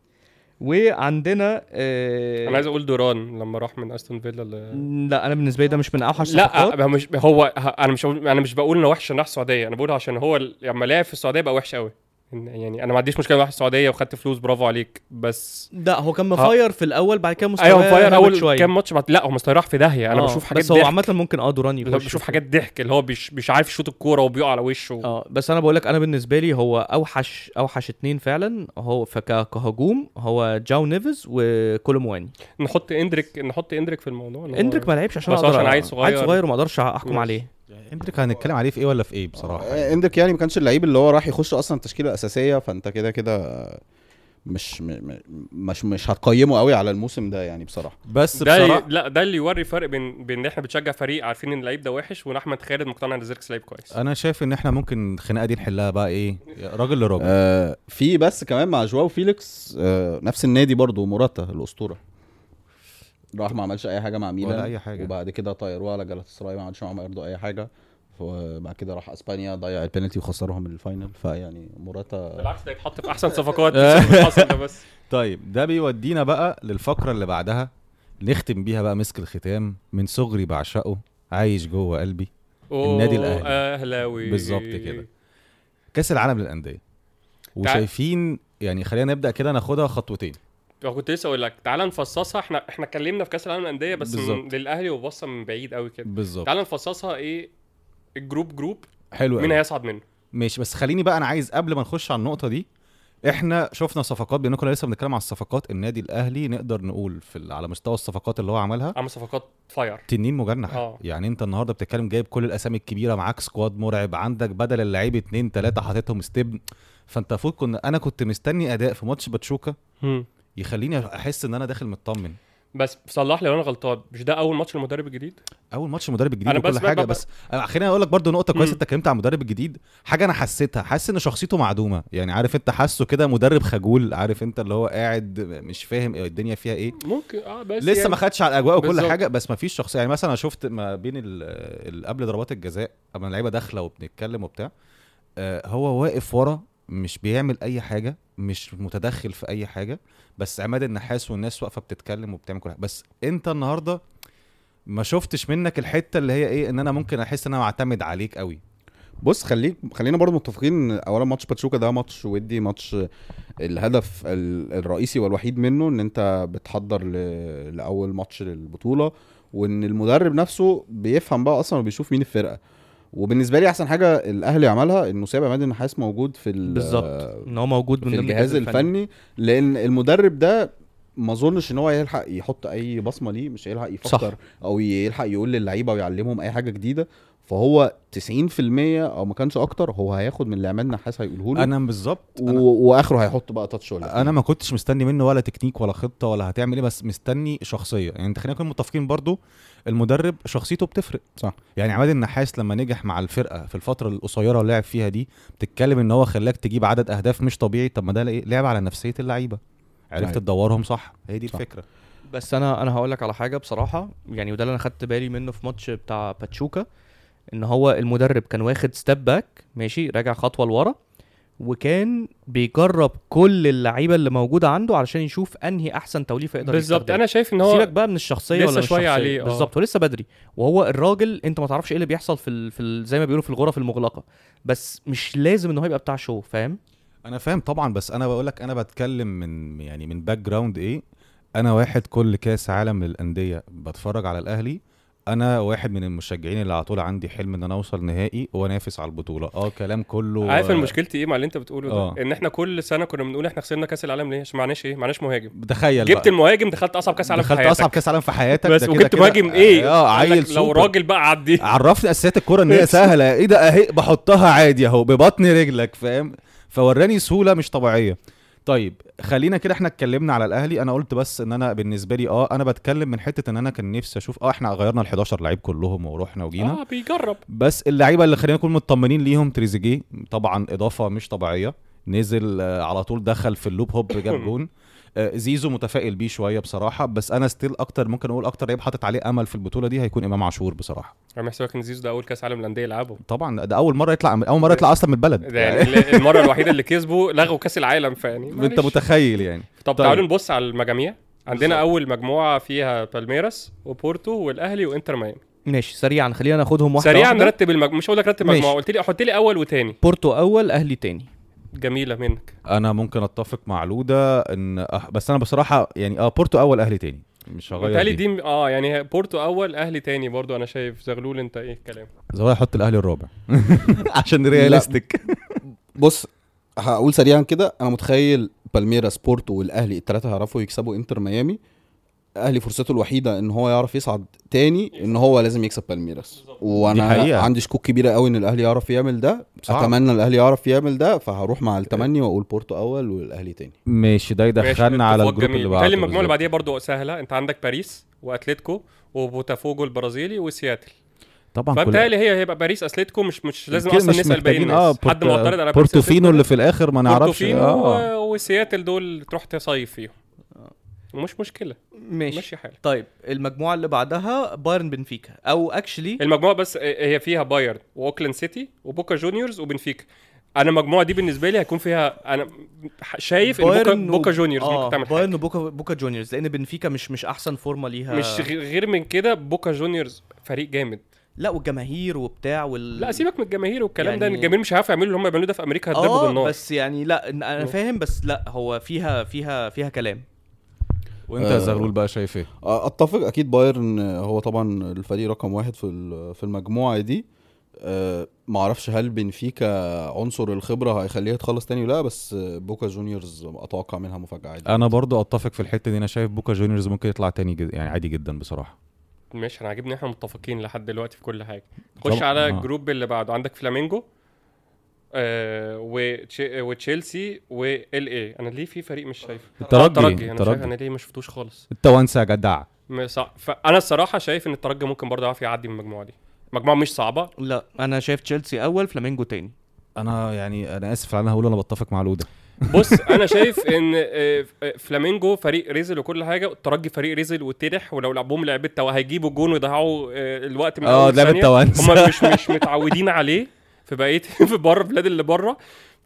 وعندنا آه انا عايز اقول دوران لما راح من استون فيلا ل... لا انا بالنسبه لي ده مش من اوحش الصفقات. لا هو مش هو ه- انا مش هقول- انا مش بقول انه وحش عشان راح السعوديه انا بقول عشان هو ال- لما لعب في السعوديه بقى وحش قوي إن- يعني انا ما عنديش مشكله راح السعوديه وخدت فلوس برافو عليك بس لا هو كان مفاير في الاول بعد كده مستواه ايوه فاير هبط اول شويه كام ماتش بعد لا هو مستواه راح في داهيه انا آه، بشوف حاجات بس هو ضحك عامه ممكن اه دوران اللي هو يخش بشوف حاجات ضحك اللي هو مش مش عارف يشوط الكوره وبيقع على وشه اه بس انا بقول لك انا بالنسبه لي هو اوحش اوحش اتنين فعلا هو فك- كهجوم هو جاو نيفز وكولومواني نحط اندريك نحط اندريك في الموضوع إن هو- اندريك ما لعبش عشان بس هو اقدر عشان أ- عيل صغير. عيل صغير وما اقدرش احكم ماشي. عليه اندريك هنتكلم عليه في ايه ولا في ايه بصراحه آه، اندريك يعني ما كانش اللعيب اللي هو راح يخش اصلا التشكيله الاساسيه فانت كده كده مش م- م- مش مش هتقيمه قوي على الموسم ده يعني بصراحه بس ده بصراحه لا ده اللي يوري فرق بين بين ان احنا بنشجع فريق عارفين ان اللعيب ده وحش وان احمد خالد مقتنع ان زيركس لعيب كويس انا شايف ان احنا ممكن الخناقه دي نحلها بقى ايه راجل لراجل آه في بس كمان مع جواو فيليكس آه نفس النادي برضو موراتا الاسطوره راح ما عملش اي حاجه مع ميلان ولا أي حاجة. وبعد كده طيروه على جالاتا سراي ما عملش معاهم برضه اي حاجه وبعد كده راح اسبانيا ضيع البينالتي وخسرهم الفاينل فيعني موراتا بالعكس ده يتحط في احسن صفقات بس اللي حصل ده بس طيب ده بيودينا بقى للفقره اللي بعدها نختم بيها بقى مسك الختام من صغري بعشقه عايش جوه قلبي النادي أوه، الأهلي. اهلاوي بالظبط كده. كاس العالم للانديه وشايفين يعني خلينا نبدا كده ناخدها خطوتين أنا كنت لسه اقول لك تعالى نفصصها احنا احنا اتكلمنا في كاس العالم للانديه بس من بالظبط. للاهلي وبصه من بعيد قوي كده بالظبط تعالى نفصصها ايه الجروب جروب حلو مين قوي. هيصعد منه ماشي بس خليني بقى انا عايز قبل ما نخش على النقطه دي احنا شفنا صفقات بما كنا لسه بنتكلم على الصفقات النادي الاهلي نقدر نقول في ال- على مستوى الصفقات اللي هو عملها عمل صفقات فاير تنين مجنح اه. يعني انت النهارده بتتكلم جايب كل الاسامي الكبيره معاك سكواد مرعب عندك بدل اللعيب اتنين تلاته حاططهم ستيب فانت المفروض كنا انا كنت مستني اداء في ماتش باتشوكا يخليني احس ان انا داخل مطمن بس صلح لي لو انا غلطان مش ده اول ماتش للمدرب الجديد اول ماتش مدرب الجديد أنا وكل بس- حاجه ب- ب- بس أنا خليني اقول لك برضو نقطه كويسه مم. انت اتكلمت عن المدرب الجديد حاجه انا حسيتها حاسس ان شخصيته معدومه يعني عارف انت حاسه كده مدرب خجول عارف انت اللي هو قاعد مش فاهم الدنيا فيها ايه ممكن اه بس لسه يعني ما خدش على الاجواء وكل بالظبط. حاجه بس ما فيش شخصيه يعني مثلا انا شفت ما بين ال- ال- قبل ضربات الجزاء اما اللعيبه داخله وبنتكلم وبتاع آه، هو واقف ورا مش بيعمل اي حاجه مش متدخل في اي حاجه بس عماد النحاس والناس واقفه بتتكلم وبتعمل كل حاجه بس انت النهارده ما شفتش منك الحته اللي هي ايه ان انا ممكن احس ان انا معتمد عليك قوي بص خليك خلينا برضو متفقين إن اولا ماتش باتشوكا ده ماتش ودي ماتش الهدف ال- الرئيسي والوحيد منه ان انت بتحضر ل... لاول ماتش للبطوله وان المدرب نفسه بيفهم بقى اصلا وبيشوف مين الفرقه وبالنسبه لي احسن حاجه الاهلي عملها انه ساب عماد النحاس موجود في ال- بالظبط ان هو موجود من في ضمن الجهاز الفني لان المدرب ده ما اظنش ان هو يلحق يحط اي بصمه ليه مش هيلحق يفكر او يلحق يقول للعيبه ويعلمهم اي حاجه جديده فهو 90% او ما كانش اكتر هو هياخد من اللي عماد نحاس هيقوله له انا بالظبط و... أنا- واخره هيحط بقى تاتش ولا انا ما كنتش مستني منه ولا تكنيك ولا خطه ولا هتعمل ايه بس مستني شخصيه يعني انت خلينا نكون متفقين برضو المدرب شخصيته بتفرق صح. يعني عماد النحاس لما نجح مع الفرقه في الفتره القصيره اللي لعب فيها دي بتتكلم ان هو خلاك تجيب عدد اهداف مش طبيعي طب ما ده ايه لعب على نفسيه اللعيبه عرفت أيوة. تدورهم صح هي دي صح. الفكره بس انا انا هقول لك على حاجه بصراحه يعني وده اللي انا خدت بالي منه في ماتش بتاع باتشوكا ان هو المدرب كان واخد ستيب باك ماشي راجع خطوه لورا وكان بيجرب كل اللعيبه اللي موجوده عنده علشان يشوف انهي احسن توليفه يقدر بالظبط يستخدمها. انا شايف ان هو سيبك بقى من الشخصيه لسه ولا مش شوية شخصية. عليه، آه. بالظبط ولسه بدري وهو الراجل انت ما تعرفش ايه اللي بيحصل في ال... في ال... زي ما بيقولوا في الغرف المغلقه بس مش لازم ان هو يبقى بتاع شو فاهم انا فاهم طبعا بس انا بقول لك انا بتكلم من يعني من باك جراوند ايه انا واحد كل كاس عالم للانديه بتفرج على الاهلي انا واحد من المشجعين اللي على طول عندي حلم ان انا اوصل نهائي وانافس على البطوله اه كلام كله عارف آه، مشكلتي ايه مع اللي انت بتقوله ده آه. ان احنا كل سنه كنا بنقول احنا خسرنا كاس العالم ليه عشان معناش ايه معناش مهاجم تخيل جبت بقى. المهاجم دخلت اصعب كاس عالم في دخلت حياتك اصعب كاس عالم في حياتك بس ده كده وجبت كده- مهاجم ايه اه قال لك عيل لو سوبر. راجل بقى عدي عرفني اساسيات الكوره ان هي سهله ايه ده اهي بحطها عادي اهو ببطن رجلك فاهم فوراني سهوله مش طبيعيه طيب خلينا كده احنا اتكلمنا على الاهلي انا قلت بس ان انا بالنسبه لي اه انا بتكلم من حته ان انا كان نفسي اشوف اه احنا غيرنا ال 11 لعيب كلهم ورحنا وجينا اه بيجرب بس اللعيبه اللي خلينا نكون مطمنين ليهم تريزيجيه طبعا اضافه مش طبيعيه نزل آه، على طول دخل في اللوب هوب جاب جون آه، زيزو متفائل بيه شويه بصراحه بس انا ستيل اكتر ممكن اقول اكتر لعيب حاطط عليه امل في البطوله دي هيكون امام عاشور بصراحه انا محسوبك ان زيزو ده اول كاس عالم للانديه يلعبه طبعا ده اول مره يطلع اول مره يطلع اصلا من البلد ده يعني ال- المره الوحيده اللي كسبوا لغوا كاس العالم فيعني انت معلش. متخيل يعني طب طيب. تعالوا نبص على المجاميع عندنا بالظبط. اول مجموعه فيها بالميراس وبورتو والاهلي وانتر ميامي ماشي سريعا خلينا ناخدهم واحده سريعا واحدة. نرتب المج... مش هقول لك رتب ماشي. مجموعه قلت لي حط لي اول وتاني بورتو اول اهلي تاني جميله منك انا ممكن اتفق مع لودا ان أه بس انا بصراحه يعني اه بورتو اول اهلي تاني مش هغير بالتالي دي, دي اه يعني بورتو اول اهلي تاني برضو انا شايف زغلول انت ايه الكلام زي احط الاهلي الرابع عشان رياليستيك بص هقول سريعا كده انا متخيل بالميراس بورتو والاهلي الثلاثه هيعرفوا يكسبوا انتر ميامي الاهلي فرصته الوحيده ان هو يعرف يصعد تاني ان هو لازم يكسب بالميراس دي وانا حقيقة. عندي شكوك كبيره قوي ان الاهلي يعرف يعمل ده صعب. اتمنى الاهلي يعرف يعمل ده فهروح مع التمني واقول بورتو اول والاهلي تاني ماشي ده ماشي، يدخلنا على اتفاق الجروب جميل. اللي بالتالي بعده المجموعه اللي بالظبط. بعديها برضو سهله انت عندك باريس واتلتيكو وبوتافوجو البرازيلي وسياتل طبعا كل فبالتالي هي هيبقى باريس اتلتيكو مش مش لازم كده اصلا مش نسال باقي محتاجين الناس اه حد معترض على باريس بورتوفينو أتلتيكو اللي في الاخر ما نعرفش بورتوفينو اه و- وسياتل دول تروح تصيف فيهم مش مشكله ماشي ماشي حالك طيب المجموعه اللي بعدها بايرن بنفيكا او اكشلي المجموعه بس هي فيها بايرن واوكلاند سيتي وبوكا جونيورز وبنفيكا انا المجموعه دي بالنسبه لي هيكون فيها انا شايف ان بوكا, بوكا جونيورز آه ممكن تعمل بايرن حاجه وبوكا بوكا جونيورز لان بنفيكا مش مش احسن فورمه ليها مش غ- غير من كده بوكا جونيورز فريق جامد لا والجماهير وبتاع وال لا سيبك من الجماهير والكلام ده يعني- ان الجماهير مش هيعرفوا يعملوا اللي هم بيعملوه ده في امريكا هتضربوا اه بالنار بس يعني لا إن انا فاهم بس لا هو فيها فيها فيها كلام وانت يا آه. زغلول بقى شايف ايه اتفق اكيد بايرن هو طبعا الفريق رقم واحد في ال- في المجموعه دي أه ما اعرفش هل بنفيكا عنصر الخبره هيخليها تخلص تاني ولا لا بس بوكا جونيورز اتوقع منها مفاجاه عادي انا برضو اتفق في الحته دي انا شايف بوكا جونيورز ممكن يطلع تاني جد يعني عادي جدا بصراحه ماشي انا عاجبني احنا متفقين لحد دلوقتي في كل حاجه خش طب- على آه. الجروب اللي بعده عندك فلامينجو آه وتشي- وتشيلسي وال اي انا ليه في فريق مش شايفه الترجي، آه، الترجي انا الترجي. شايف انا ليه ما شفتوش خالص التوانسه يا جدع م- صع- فانا الصراحه شايف ان الترجي ممكن برضه يعرف يعدي من المجموعه دي مجموعه مش صعبه لا انا شايف تشيلسي اول فلامينجو تاني انا يعني انا اسف على انا هقول انا بتفق مع لودا بص انا شايف ان آه، آه، فلامينجو فريق ريزل وكل حاجه الترجي فريق ريزل وترح ولو لعبوهم لعبه تو هيجيبوا جون ويضيعوا آه، الوقت من اه أول لعبه ثانية. توانسه هم مش مش متعودين عليه في بقيه في بره البلاد اللي بره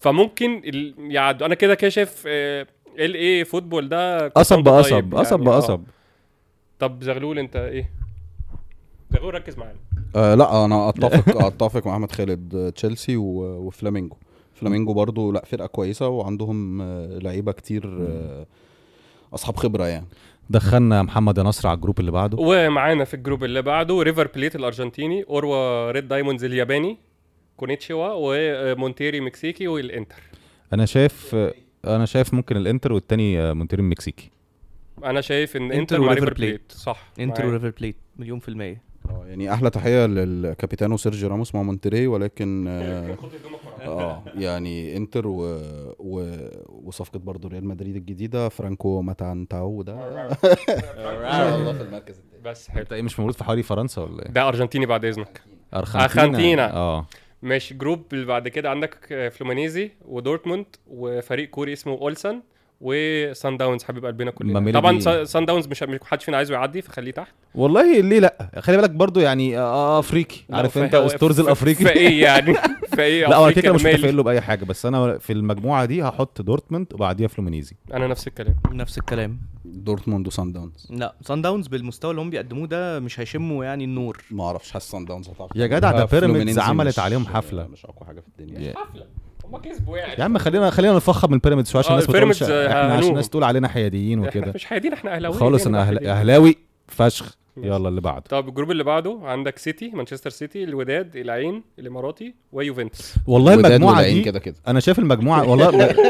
فممكن ال... يعدوا انا كده كده شايف ال ايه فوتبول ده قصب كنت بقصب طيب قصب يعني، آه. بقصب طب زغلول انت ايه زغلول ركز معانا آه لا انا اتفق اتفق مع احمد خالد آه، تشيلسي و- وفلامينجو فلامينجو برضو لا فرقه كويسه وعندهم آه، لعيبه كتير آه، اصحاب خبره يعني دخلنا محمد يا نصر على الجروب اللي بعده ومعانا في الجروب اللي بعده ريفر بليت الارجنتيني اوروا ريد دايموندز الياباني كونيتشيوا ومونتيري مكسيكي والانتر انا شايف انا شايف ممكن الانتر والتاني آه، مونتيري المكسيكي انا شايف ان انتر انتر مع وريفر ريفر بليت. بليت صح انتر معاك. وريفر بليت مليون في المية آه، يعني احلى تحيه للكابيتانو سيرجيو راموس مع مونتري ولكن اه, آه يعني انتر و... و... وصفقه برضو ريال مدريد الجديده فرانكو ماتانتاو ده ان شاء الله في المركز الثاني بس حلو انت ايه مش موجود في حوالي فرنسا ولا ايه ده ارجنتيني بعد اذنك ارجنتينا أرجنتينا. اه ماشي جروب اللي بعد كده عندك آه، فلومينيزي ودورتموند وفريق كوري اسمه اولسن وسان داونز حبيب قلبنا كلنا ماميلي طبعا دي. سا- سان داونز مش مش حدش فينا عايزه يعدي فخليه تحت والله ليه لا خلي بالك برضو يعني آه افريقي عارف لا، انت فهو- استورز ف- الافريقي فايه يعني فايه لا هو أفريقيا كده مش مالي؟ متفائل له باي حاجه بس انا في المجموعه دي هحط دورتموند وبعديها فلومينيزي انا نفس الكلام نفس الكلام دورتموند وسان داونز لا سان داونز بالمستوى اللي هم بيقدموه ده مش هيشموا يعني النور ما اعرفش حاسس سان داونز هتعرف يا جدع ده آه، بيراميدز فلومينينزي عملت مش- عليهم حفلة. مش اقوى حاجه في الدنيا يا- حفله هم كسبوا يعني يا عم خلينا خلينا نفخم من بيراميدز شويه عشان آه، الناس ما تقولش بيراميدز، آه، احنا عشان هنوهم. الناس تقول علينا حياديين احنا وكده مش حيادين احنا اهلاويين خالص يعني انا أهل... حيادين. اهلاوي فشخ ماشي. يلا اللي بعده طب الجروب اللي بعده عندك سيتي مانشستر سيتي الوداد العين الاماراتي ويوفنتوس والله وداد المجموعه والعين دي كده كده انا شايف المجموعه والله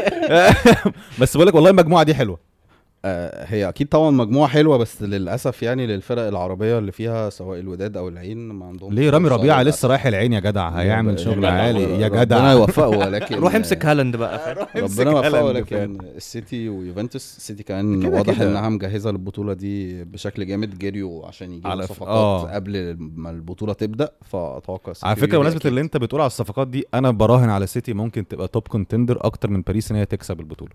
بس بقول لك والله المجموعه دي حلوه آه، هي اكيد طبعا مجموعه حلوه بس للاسف يعني للفرق العربيه اللي فيها سواء الوداد او العين ما عندهم ليه رامي فرصة ربيعه للأسف. لسه رايح العين يا جدع هيعمل شغل جدع. عالي يا ربنا جدع يوفقه ولكن روح امسك هالاند بقى فاهم؟ امسك ربنا يوفقه هالاند ولكن السيتي ويوفنتوس السيتي كمان كده واضح كده. انها مجهزه للبطوله دي بشكل جامد جريوا عشان يجيبوا على ف- صفقات آه. قبل ما البطوله تبدا فاتوقع السيتي على فكره ويجي بمناسبه أكيد. اللي انت بتقول على الصفقات دي انا براهن على سيتي ممكن تبقى توب كونتندر اكتر من باريس ان هي تكسب البطوله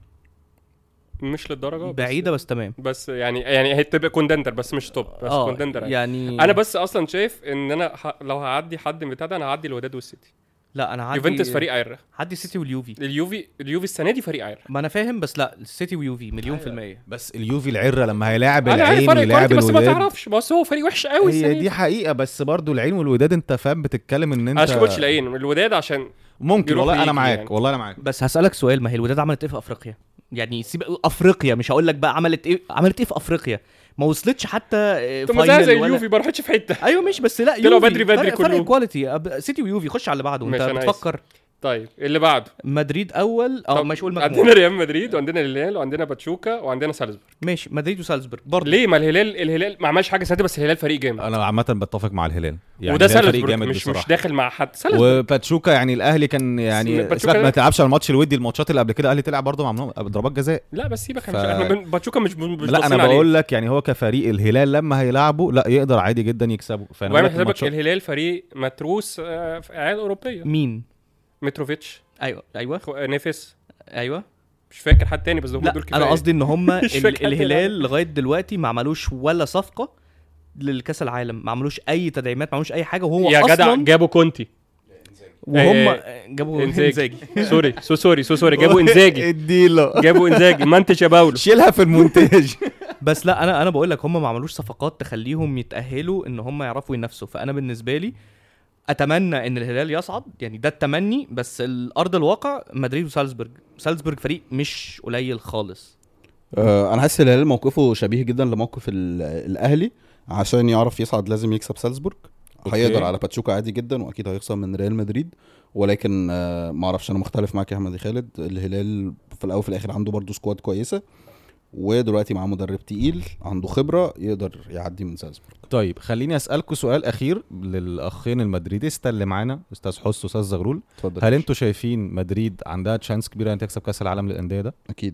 مش للدرجه بس- بعيدة بس تمام بس يعني يعني هي تبقى كوندندر بس مش توب بس اه كوندندر يعني. يعني انا بس اصلا شايف ان انا ح... لو هعدي حد من بتاع ده انا هعدي الوداد والسيتي لا انا عندي يوفنتوس فريق عره عندي السيتي واليوفي اليوفي اليوفي السنه دي فريق عره ما انا فاهم بس لا السيتي ويوفي مليون في المية بس اليوفي العره لما هيلاعب انا عارف العين فرق ويلاعب كواليتي بس ما الوداد تعرفش بس هو فريق وحش قوي السنه هي دي دي حقيقه بس برضو العين والوداد انت فاهم بتتكلم ان انت انا ما قلتش العين الوداد عشان ممكن يروح والله انا ويجي معاك يعني. والله انا معاك بس هسألك سؤال ما هي الوداد عملت ايه في افريقيا يعني سيب افريقيا مش هقول لك بقى عملت ايه عملت ايه في افريقيا ما وصلتش حتى آه، طب ما زي فاينل زي ولا- اليوفي ما راحتش في حته ايوه مش بس لا طلعوا يوفي بدري بدري فرق, فرق كلهم. كواليتي أب- سيتي ويوفي خش على اللي بعده انت ماشي، أنا بتفكر طيب اللي بعده مدريد اول اه طب مش قول عندنا مجموعه ريال مدريد وعندنا الهلال وعندنا باتشوكا وعندنا سالزبورg ماشي مدريد وسالزبورg برضه ليه ما الهلال الهلال ما عملش حاجه السنه دي بس الهلال فريق جامد انا عامه بتفق مع الهلال يعني وده الهلال فريق سالزبورg جامد مش مش بصراحه داخل مع حد سالزبورg وباتشوكا يعني الاهلي كان يعني باتشوكا سيبك ده- ما تلعبش على الماتش الودي الماتشات اللي قبل كده الاهلي تلعب برضه مع ضربات جزاء لا بس سيبك ف- ف... احنا بن- باتشوكا مش مش لا انا باصين عليه. بقول لك يعني هو كفريق الهلال لما هيلعبوا لا يقدر عادي جدا يكسبوا فانا بقول وعمل لك حسابك الماتشات- الهلال فريق متروس آه، في اعياد اوروبيه مين متروفيتش ايوه ايوه خو- نيفس ايوه مش فاكر حد تاني بس هم لا دول كفايه انا قصدي ان هم مش فاكر حد الهلال لغايه دلوقتي ما عملوش ولا صفقه للكاس العالم ما عملوش اي تدعيمات ما عملوش اي حاجه وهو يا اصلا جدع جابوا كونتي وهم آه، جابوا انزاجي انزاجي سوري سو سوري سو سوري جابوا انزاجي اديله جابوا انزاجي منتج يا باولو شيلها في المونتاج بس لا انا انا بقول لك هم ما عملوش صفقات تخليهم يتاهلوا ان هم يعرفوا ينافسوا فانا بالنسبه لي اتمنى ان الهلال يصعد يعني ده التمني بس الارض الواقع مدريد وسالزبورج سالزبورج فريق مش قليل خالص آه انا حاسس الهلال موقفه شبيه جدا لموقف ال- الاهلي عشان يعرف يصعد لازم يكسب سالزبورج أوكي. هيقدر على باتشوكا عادي جدا واكيد هيخسر من ريال مدريد ولكن آه ما اعرفش انا مختلف معاك يا احمد خالد الهلال في الاول وفي الاخر عنده برضه سكواد كويسه ودلوقتي معاه مدرب تقيل عنده خبره يقدر يعدي من سالزبورج طيب خليني اسالكم سؤال اخير للاخين المدريديستا اللي معانا استاذ حس واستاذ زغلول اتفضل هل انتوا شايفين مدريد عندها تشانس كبيره ان تكسب كاس العالم للانديه ده اكيد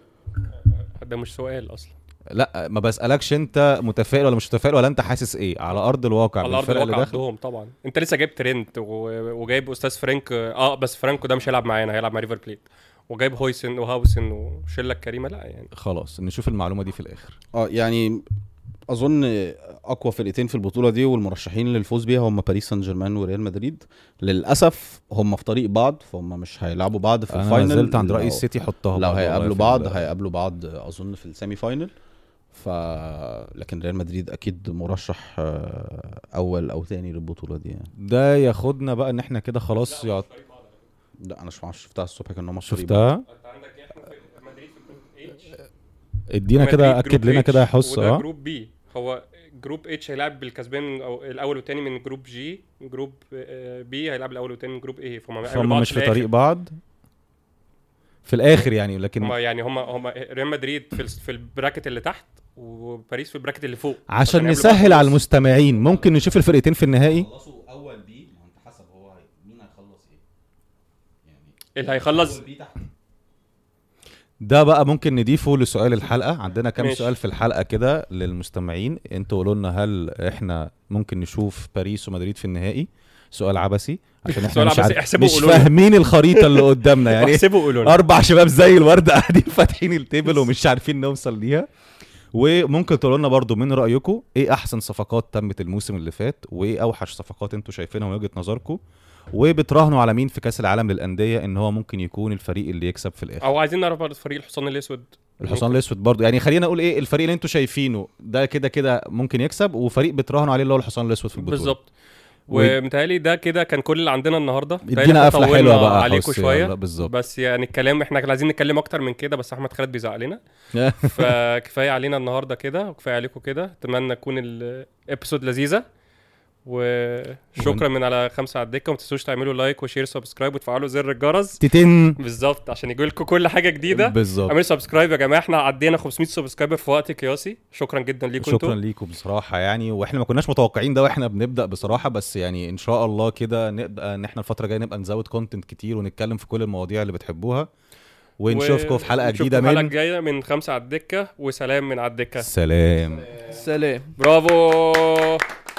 ده مش سؤال اصلا لا ما بسالكش انت متفائل ولا مش متفائل ولا انت حاسس ايه على ارض الواقع على ارض بالفرق اللي الواقع داخل عندهم طبعا انت لسه جايب ترينت و- وجايب استاذ فرانك اه بس فرانكو ده مش هيلعب معانا هيلعب مع ريفر بليت وجايب هويسن وهاوسن وشله كريمه لا يعني خلاص نشوف المعلومه دي في الاخر اه يعني اظن اقوى فرقتين في البطوله دي والمرشحين للفوز بيها هم باريس سان جيرمان وريال مدريد للاسف هم في طريق بعض فهم مش هيلعبوا بعض في انا الفاينل ما زلت عند رايي لو- السيتي حطها لو برضه والله هيقابلوا في بعض ال- هيقابلوا بعض اظن في السيمي فاينل ف لكن ريال مدريد اكيد مرشح آه، اول او تاني للبطوله دي يعني ده ياخدنا بقى ان احنا كده خلاص يعط... لا انا مش معرفش شفتها الصبح كان هم في طريق شفتها انت عندك احنا في مدريد في جروب اتش ادينا كده اكد لنا كده يا حس وده اه جروب بي هو جروب اتش هيلعب بالكسبان او الاول والثاني من جروب جي جروب آه، بي هيلعب الاول والثاني من جروب اي فهم هيقابلوا فهم بعض مش في الآخر. طريق بعض في الاخر يعني لكن هم يعني هم هم ريال مدريد في ال- في البراكت اللي تحت وباريس في البراكت اللي فوق عشان هيقابلوا بعض نسهل في على النص. المستمعين ممكن نشوف الفرقتين في النهائي خلصوا اول بي ما انت حسب هو مين هيخلص ايه يعني اللي هيخلص بي تحت ده بقى ممكن نضيفه لسؤال الحلقه عندنا كام ماشي. سؤال في الحلقه كده للمستمعين انتوا قولوا لنا هل احنا ممكن نشوف باريس ومدريد في النهائي سؤال عبثي عشان احنا سؤال مش, عبثي، عارف احسبوا مش وقولوا لنا. فاهمين الخريطه اللي قدامنا يعني احسبوا قولوا لنا. اربع شباب زي الورد قاعدين فاتحين التيبل ومش عارفين نوصل ليها وممكن تقولوا لنا برضو من رايكم ايه احسن صفقات تمت الموسم اللي فات وايه اوحش صفقات انتوا شايفينها من وجهه نظركم وبتراهنوا على مين في كاس العالم للانديه ان هو ممكن يكون الفريق اللي يكسب في الاخر او عايزين نعرف برضه فريق الحصان الاسود الحصان الاسود برضو يعني خلينا نقول ايه الفريق اللي انتوا شايفينه ده كده كده ممكن يكسب وفريق بتراهنوا عليه اللي هو الحصان الاسود في البطوله بالظبط و- ومتهيألي ده كده كان كل اللي عندنا النهارده متهيألي ادينا إحنا قفله طولنا حلوه بقى عليكم حس، شويه يلا، بالظبط بس يعني الكلام احنا كان عايزين نتكلم اكتر من كده بس احمد خالد بيزعق لنا فكفايه علينا النهارده كده وكفايه عليكم كده اتمنى تكون الابيسود لذيذه وشكرا من على خمسة على الدكه وما تنسوش تعملوا لايك وشير سبسكرايب وتفعلوا زر الجرس تتن بالظبط عشان يجي لكم كل حاجه جديده بالظبط اعملوا سبسكرايب يا جماعه احنا عدينا 500 سبسكرايبر في وقت قياسي شكرا جدا ليكم شكرا انتوا ليكم بصراحه يعني واحنا ما كناش متوقعين ده واحنا بنبدا بصراحه بس يعني ان شاء الله كده نبقى ان احنا الفتره الجايه نبقى نزود كونتنت كتير ونتكلم في كل المواضيع اللي بتحبوها ونشوفكم في حلقه ونشوفكم جديده الحلقه من الجايه من خمسة على الدكه وسلام من على الدكه سلام سلام برافو